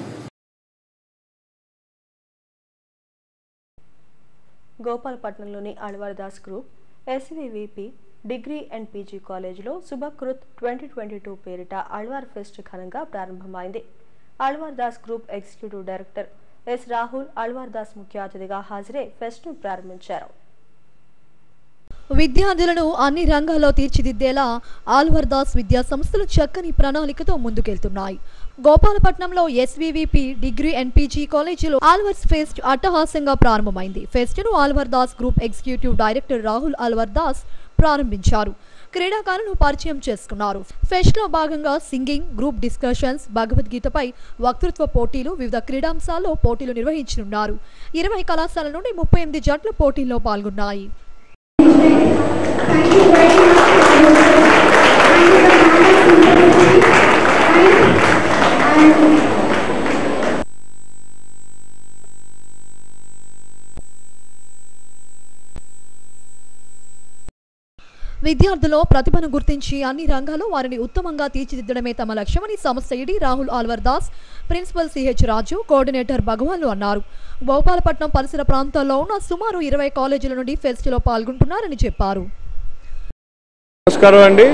గోపాలపట్నంలోని Alwardas group SVVP degree and PG కాలేజీలో శుభకృత్ ట్వంటీ ట్వంటీ టూ పేరిట అల్వార్ ఫెస్ట్ ఘనంగా ప్రారంభమైంది Alwar Das group executive director S Rahul Alwar Das ముఖ్య అతిథిగా హాజరై ఫెస్ట్ను ప్రారంభించారు విద్యార్థులను అన్ని రంగాల్లో తీర్చిదిద్దేలా ఆల్వర్ దాస్ విద్యా సంస్థలు చక్కని ప్రణాళికతో ముందుకెళ్తున్నాయి గోపాలపట్నంలో ఎస్వీవీపీ డిగ్రీ అండ్ పీజీ కాలేజీలో ఆల్వర్స్ ఫెస్ట్ అట్టహాసంగా ప్రారంభమైంది ఫెస్ట్ను Alwar Das group executive director Rahul Alwar Das ప్రారంభించారు క్రీడాకారులను పరిచయం చేసుకున్నారు ఫెస్ట్ లో భాగంగా సింగింగ్ గ్రూప్ డిస్కషన్స్ భగవద్గీతపై వక్తృత్వ పోటీలు వివిధ క్రీడాంశాల్లో పోటీలు నిర్వహించనున్నారు ఇరవై కళాశాల నుండి ముప్పై ఎనిమిది జట్లు పోటీల్లో పాల్గొన్నాయి విద్యార్థుల్లో ప్రతిభను గుర్తించి అన్ని రంగాల్లో వారిని ఉత్తమంగా తీర్చిదిద్దడమే తమ లక్ష్యమని సంస్థ ED Rahul Alwar Das principal CH Raju coordinator భగవాన్లు అన్నారు గోపాలపట్నం పరిసర ప్రాంతాల్లో ఉన్న సుమారు ఇరవై కాలేజీల నుండి ఫెస్ట్లో పాల్గొంటున్నారని చెప్పారు నమస్కారం అండి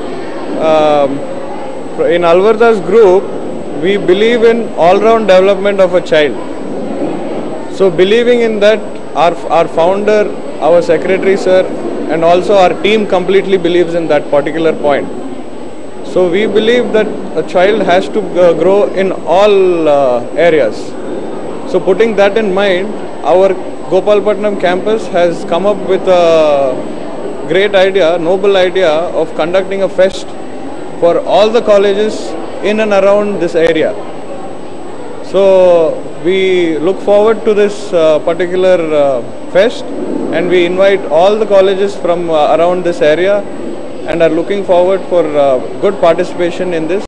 in Alwardas group we believe in all round development of a child so believing in that our our founder our secretary sir and also our team completely believes in that particular point so we believe that a child has to uh, grow in all uh, areas So putting that in mind, our Gopalpatnam campus has come up with a great idea, noble idea of conducting a fest for all the colleges in and around this area. So we look forward to this uh, particular uh, fest and we invite all the colleges from uh, around this area and are looking forward for uh, good participation in this.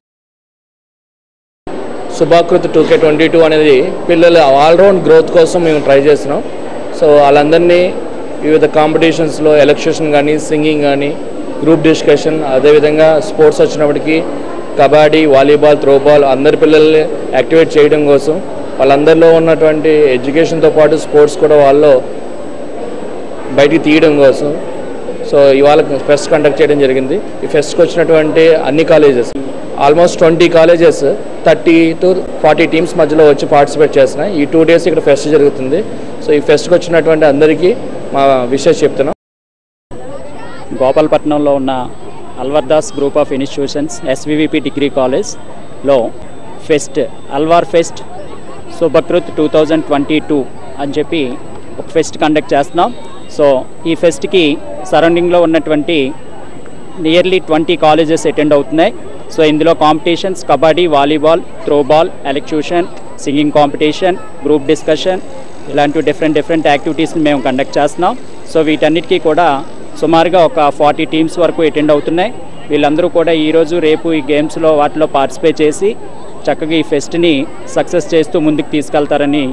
Shubhakrit two K twenty two అనేది పిల్లల all round growth కోసం మేము try చేస్తున్నాం so వాళ్ళందరినీ వివిధ కాంపిటీషన్స్లో elocution కానీ singing కానీ గ్రూప్ డిస్కషన్ అదేవిధంగా స్పోర్ట్స్ వచ్చినప్పటికీ కబడ్డీ వాలీబాల్ త్రోబాల్ అందరి పిల్లల్ని యాక్టివేట్ చేయడం కోసం వాళ్ళందరిలో ఉన్నటువంటి ఎడ్యుకేషన్తో పాటు స్పోర్ట్స్ కూడా వాళ్ళలో బయటికి తీయడం కోసం సో ఇవాళ ఫెస్ట్ కండక్ట్ చేయడం జరిగింది ఈ ఫెస్ట్కి వచ్చినటువంటి అన్ని colleges almost twenty colleges thirty to forty teams మధ్యలో వచ్చి పార్టిసిపేట్ చేస్తున్నాయి ఈ టూ డేస్ ఇక్కడ ఫెస్ట్ జరుగుతుంది సో ఈ ఫెస్ట్కి వచ్చినటువంటి అందరికీ మా విషయం చెప్తున్నాం గోపాలపట్నంలో ఉన్న Alwardas group of institutions SVVP degree కాలేజ్లో fest Alwar fest Shubhakrit two thousand twenty two అని చెప్పి ఒక ఫెస్ట్ కండక్ట్ చేస్తున్నాం సో ఈ ఫెస్ట్కి సరౌండింగ్లో ఉన్నటువంటి నియర్లీ ట్వంటీ కాలేజెస్ అటెండ్ అవుతున్నాయి సో ఇందులో competitions kabaddi volleyball throwball elocution singing competition group discussion ఇలాంటి డిఫరెంట్ డిఫరెంట్ యాక్టివిటీస్ని మేము కండక్ట్ చేస్తున్నాం సో వీటన్నిటికీ కూడా సుమారుగా ఒక ఫార్టీ టీమ్స్ వరకు అటెండ్ అవుతున్నాయి వీళ్ళందరూ కూడా ఈరోజు రేపు ఈ గేమ్స్లో వాటిలో పార్టిసిపేట్ చేసి చక్కగా ఈ ఫెస్ట్ని సక్సెస్ చేస్తూ ముందుకు తీసుకెళ్తారని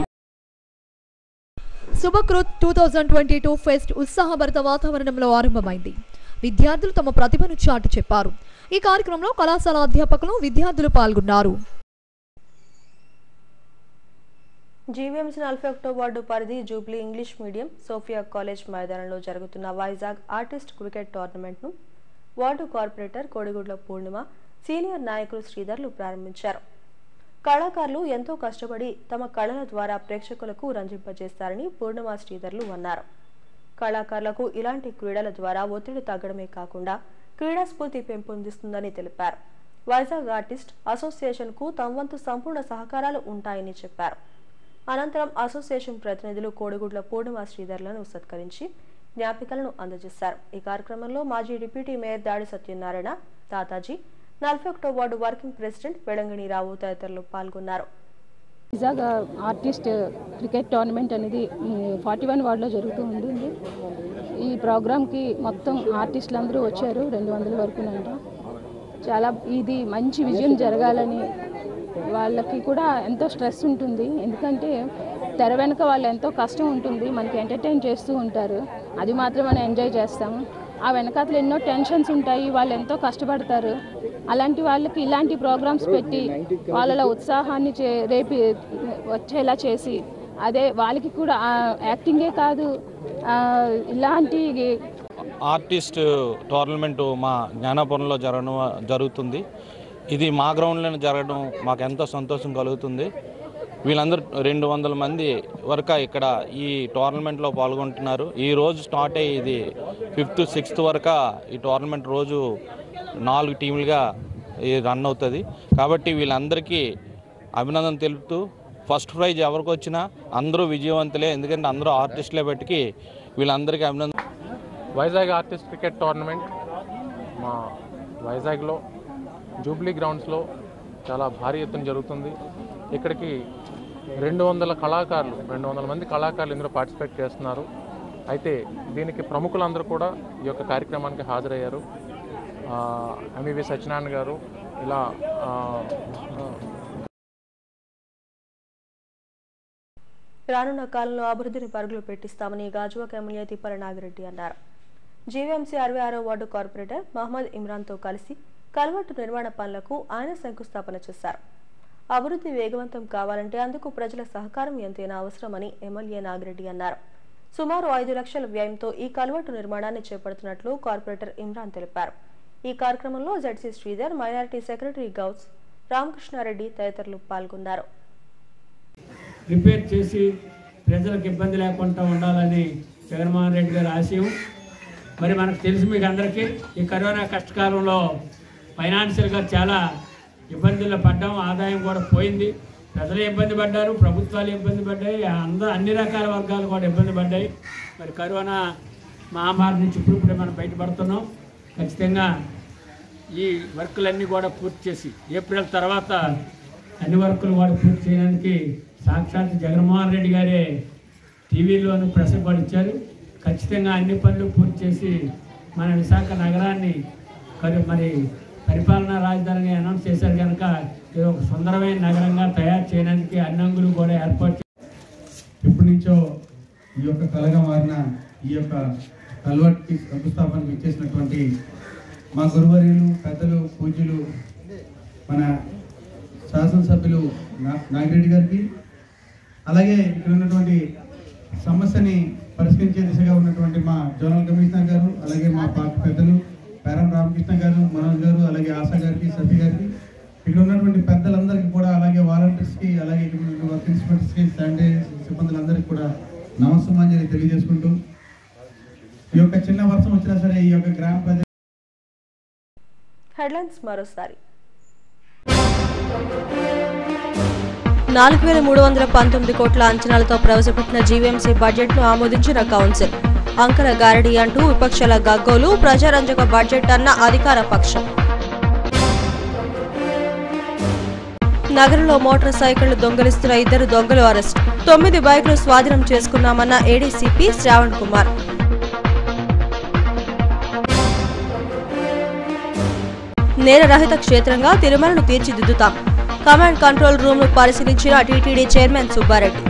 Shubhakrit two thousand twenty two fest ఉత్సాహభరిత వాతావరణంలో ఆరంభమైంది విద్యార్థులు తమ ప్రతిభను చాటు చెప్పారు ఈ కార్యక్రమంలో కళాశాల అధ్యాపకులు విద్యార్థులు పాల్గొన్నారు జీవీఎంసీ నలభై ఒకటో వార్డు పరిధి jubilee English medium Sophia college మైదానంలో జరుగుతున్న వైజాగ్ ఆర్టిస్ట్ క్రికెట్ టోర్నమెంట్ను వార్డు కార్పొరేటర్ కోడిగుడ్ల పూర్ణిమ సీనియర్ నాయకులు శ్రీధర్లు ప్రారంభించారు కళాకారులు ఎంతో కష్టపడి తమ కళల ద్వారా ప్రేక్షకులకు రంజింపజేస్తారని పూర్ణిమ శ్రీధర్లు అన్నారు కళాకారులకు ఇలాంటి క్రీడల ద్వారా ఒత్తిడి తగ్గడమే కాకుండా క్రీడా స్ఫూర్తి పెంపొందిస్తుందని తెలిపారు వైజాగ్ ఆర్టిస్ట్ అసోసియేషన్కు తమ వంతు సంపూర్ణ సహకారాలు ఉంటాయని చెప్పారు అనంతరం అసోసియేషన్ ప్రతినిధులు కోడిగుడ్ల పూర్ణిమ శ్రీధర్లను సత్కరించి జ్ఞాపికలను అందజేశారు ఈ కార్యక్రమంలో మాజీ డిప్యూటీ మేయర్ దాడి సత్యనారాయణ తాతాజీ నలభై ఒకటో వార్డు వర్కింగ్ ప్రెసిడెంట్ వెడంగిణి రావు తదితరులు పాల్గొన్నారు వైజాగ్ ఆర్టిస్ట్ క్రికెట్ టోర్నమెంట్ అనేది ఫార్టీ వన్ వార్డులో జరుగుతూ ఉంటుంది ఈ ప్రోగ్రామ్కి మొత్తం ఆర్టిస్టులు అందరూ వచ్చారు రెండు వందల వరకునంట చాలా ఇది మంచి విజయం జరగాలని వాళ్ళకి కూడా ఎంతో స్ట్రెస్ ఉంటుంది ఎందుకంటే తెర వెనుక వాళ్ళు ఎంతో కష్టం ఉంటుంది మనకి ఎంటర్టైన్ చేస్తూ ఉంటారు అది మాత్రం మనం ఎంజాయ్ చేస్తాము ఆ వెనకాతలు ఎన్నో టెన్షన్స్ ఉంటాయి వాళ్ళు ఎంతో కష్టపడతారు అలాంటి వాళ్ళకి ఇలాంటి ప్రోగ్రామ్స్ పెట్టి వాళ్ళ ఉత్సాహాన్ని చే రేపి వచ్చేలా చేసి అదే వాళ్ళకి కూడా ఆ, యాక్టింగే కాదు ఆ, ఇలాంటి ఆర్టిస్ట్ టోర్నమెంటు మా జ్ఞానాపురంలో జరగడం జరుగుతుంది ఇది మా గ్రౌండ్లోనే జరగడం మాకు ఎంతో సంతోషం కలుగుతుంది వీళ్ళందరూ రెండు వందల మంది వరకు ఇక్కడ ఈ టోర్నమెంట్లో పాల్గొంటున్నారు ఈ రోజు స్టార్ట్ అయ్యి ఇది ఫిఫ్త్ సిక్స్త్ వరకు ఈ టోర్నమెంట్ రోజు నాలుగు టీములుగా ఈ రన్ అవుతుంది కాబట్టి వీళ్ళందరికీ అభినందన తెలుపుతూ ఫస్ట్ ప్రైజ్ ఎవరికి వచ్చినా అందరూ విజయవంతులే ఎందుకంటే అందరూ ఆర్టిస్టులే బట్టికి వీళ్ళందరికీ అభినందన వైజాగ్ ఆర్టిస్ట్ క్రికెట్ టోర్నమెంట్ మా వైజాగ్లో జూబ్లీ గ్రౌండ్స్లో చాలా భారీ ఎత్తున జరుగుతుంది ఇక్కడికి రెండు వందల కళాకారులు రెండు వందల మంది కళాకారులు ఇందులో పార్టిసిపేట్ చేస్తున్నారు అయితే దీనికి ప్రముఖులందరూ కూడా ఈ యొక్క కార్యక్రమానికి హాజరయ్యారు ఎంవివి సత్యనారాయణ గారు ఇలా ఆ, రానున్న కాలంలో అభివృద్ధిని పరుగులు పెట్టిస్తామని గాజువాక ఎమ్మెల్యే తిప్పల నాగిరెడ్డి అన్నారు జీవీఎంసీ అరవై ఆరో వార్డు కార్పొరేటర్ మహమ్మద్ ఇమ్రాన్తో కలిసి కల్వర్టు నిర్మాణ పనులకు ఆయన శంకుస్థాపన చేశారు అభివృద్ధి వేగవంతం కావాలంటే అందుకు ప్రజల సహకారం ఎంతైనా అవసరమని ఎమ్మెల్యే నాగిరెడ్డి అన్నారు సుమారు ఐదు లక్షల వ్యయంతో ఈ కల్వర్టు నిర్మాణాన్ని చేపడుతున్నట్లు కార్పొరేటర్ ఇమ్రాన్ తెలిపారు ఈ కార్యక్రమంలో ZC Sridhar minority secretary Ghouse Ramakrishnareddy తదితరులు పాల్గొన్నారు రిపేర్ చేసి ప్రజలకు ఇబ్బంది లేకుండా ఉండాలని జగన్మోహన్ రెడ్డి గారి ఆశయం మరి మనకు తెలుసు మీకు అందరికీ ఈ కరోనా కష్టకాలంలో ఫైనాన్షియల్గా చాలా ఇబ్బందుల్లో పడ్డాం ఆదాయం కూడా పోయింది ప్రజలు ఇబ్బంది పడ్డారు ప్రభుత్వాలు ఇబ్బంది పడ్డాయి అంద అన్ని రకాల వర్గాలు కూడా ఇబ్బంది పడ్డాయి మరి కరోనా మహమ్మారి నుంచి ఇప్పుడు ఇప్పుడే మనం బయటపడుతున్నాం ఖచ్చితంగా ఈ వర్కులన్నీ కూడా పూర్తి చేసి ఏప్రిల్ తర్వాత అన్ని వర్కులు కూడా పూర్తి చేయడానికి సాక్షాత్ జగన్మోహన్ రెడ్డి గారే టీవీలోను ప్రెస్ కూడా ఇచ్చారు ఖచ్చితంగా అన్ని పనులు పూర్తి చేసి మన విశాఖ నగరాన్ని మరి మరి పరిపాలనా రాజధానిగా అనౌన్స్ చేశారు కనుక ఇది ఒక సుందరమైన నగరంగా తయారు చేయడానికి అన్ని అంగులు కూడా ఏర్పాటు చే- ఎప్పటి నుంచో ఈ యొక్క కళగా మారిన ఈ యొక్క కల్వర్ట్కి శంకుస్థాపనకు ఇచ్చేసినటువంటి మా గురువర్యులు పెద్దలు పూజ్యులు మన శాసనసభ్యులు నా- నాగిరెడ్డి గారికి అలాగే ఇక్కడ ఉన్నటువంటి సమస్యని పరిష్కరించే దిశగా ఉన్నటువంటి మా జోనల్ కమిషనర్ గారు అలాగే మా పార్టీ పెద్దలు పేరం రామకృష్ణ గారు మనోజ్ గారు అలాగే ఆశా గారికి సఫీ గారికి ఇక్కడ ఉన్నటువంటి పెద్దలందరికీ కూడా అలాగే వాలంటీర్స్కి అలాగే ఇక్కడ ఉన్న వర్క్ ఇన్స్పెక్టర్స్కి శానిటైజర్ సిబ్బందులందరికీ కూడా నమస్సమాంజలి తెలియజేసుకుంటూ ఈ యొక్క చిన్న వర్షం వచ్చినా సరే ఈ యొక్క గ్రామ ప్రజలు హెడ్లైన్స్ మరోసారి నాలుగు వేల మూడు వందల పంతొమ్మిది కోట్ల అంచనాలతో ప్రవేశపెట్టిన జీవీఎంసీ బడ్జెట్ను ఆమోదించిన కౌన్సిల్ అంకర గారడి అంటూ విపక్షాల గగ్గోలు ప్రజారంజక బడ్జెట్ అన్న అధికార పక్షం నగరంలో మోటార్ సైకిళ్లు దొంగలిస్తున్న ఇద్దరు దొంగలు అరెస్ట్ తొమ్మిది బైకులు స్వాధీనం చేసుకున్నామన్న ఏడీసీపీ శ్రావణ్ కుమార్ నేరరహిత క్షేత్రంగా తిరుమలను తీర్చిదిద్దుతాం కమాండ్ కంట్రోల్ రూమ్ ను పరిశీలించిన టీటీడీ చైర్మన్ సుబ్బారెడ్డి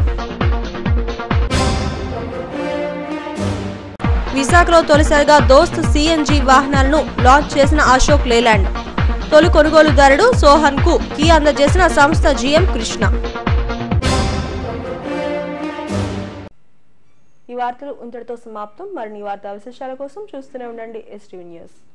విశాఖలో తొలిసారిగా దోస్త్ సిఎన్జి వాహనాలను లాంచ్ చేసిన అశోక్ లేలాండ్ తొలి కొనుగోలుదారుడు సోహన్ కు కీ అందజేసిన సంస్థ జీఎం కృష్ణ ఈ వార్తలు ఇంతటితో సమాప్తం మరిన్ని వార్తా విశేషాల కోసం చూస్తూనే ఉండండి ఎస్టీవీ న్యూస్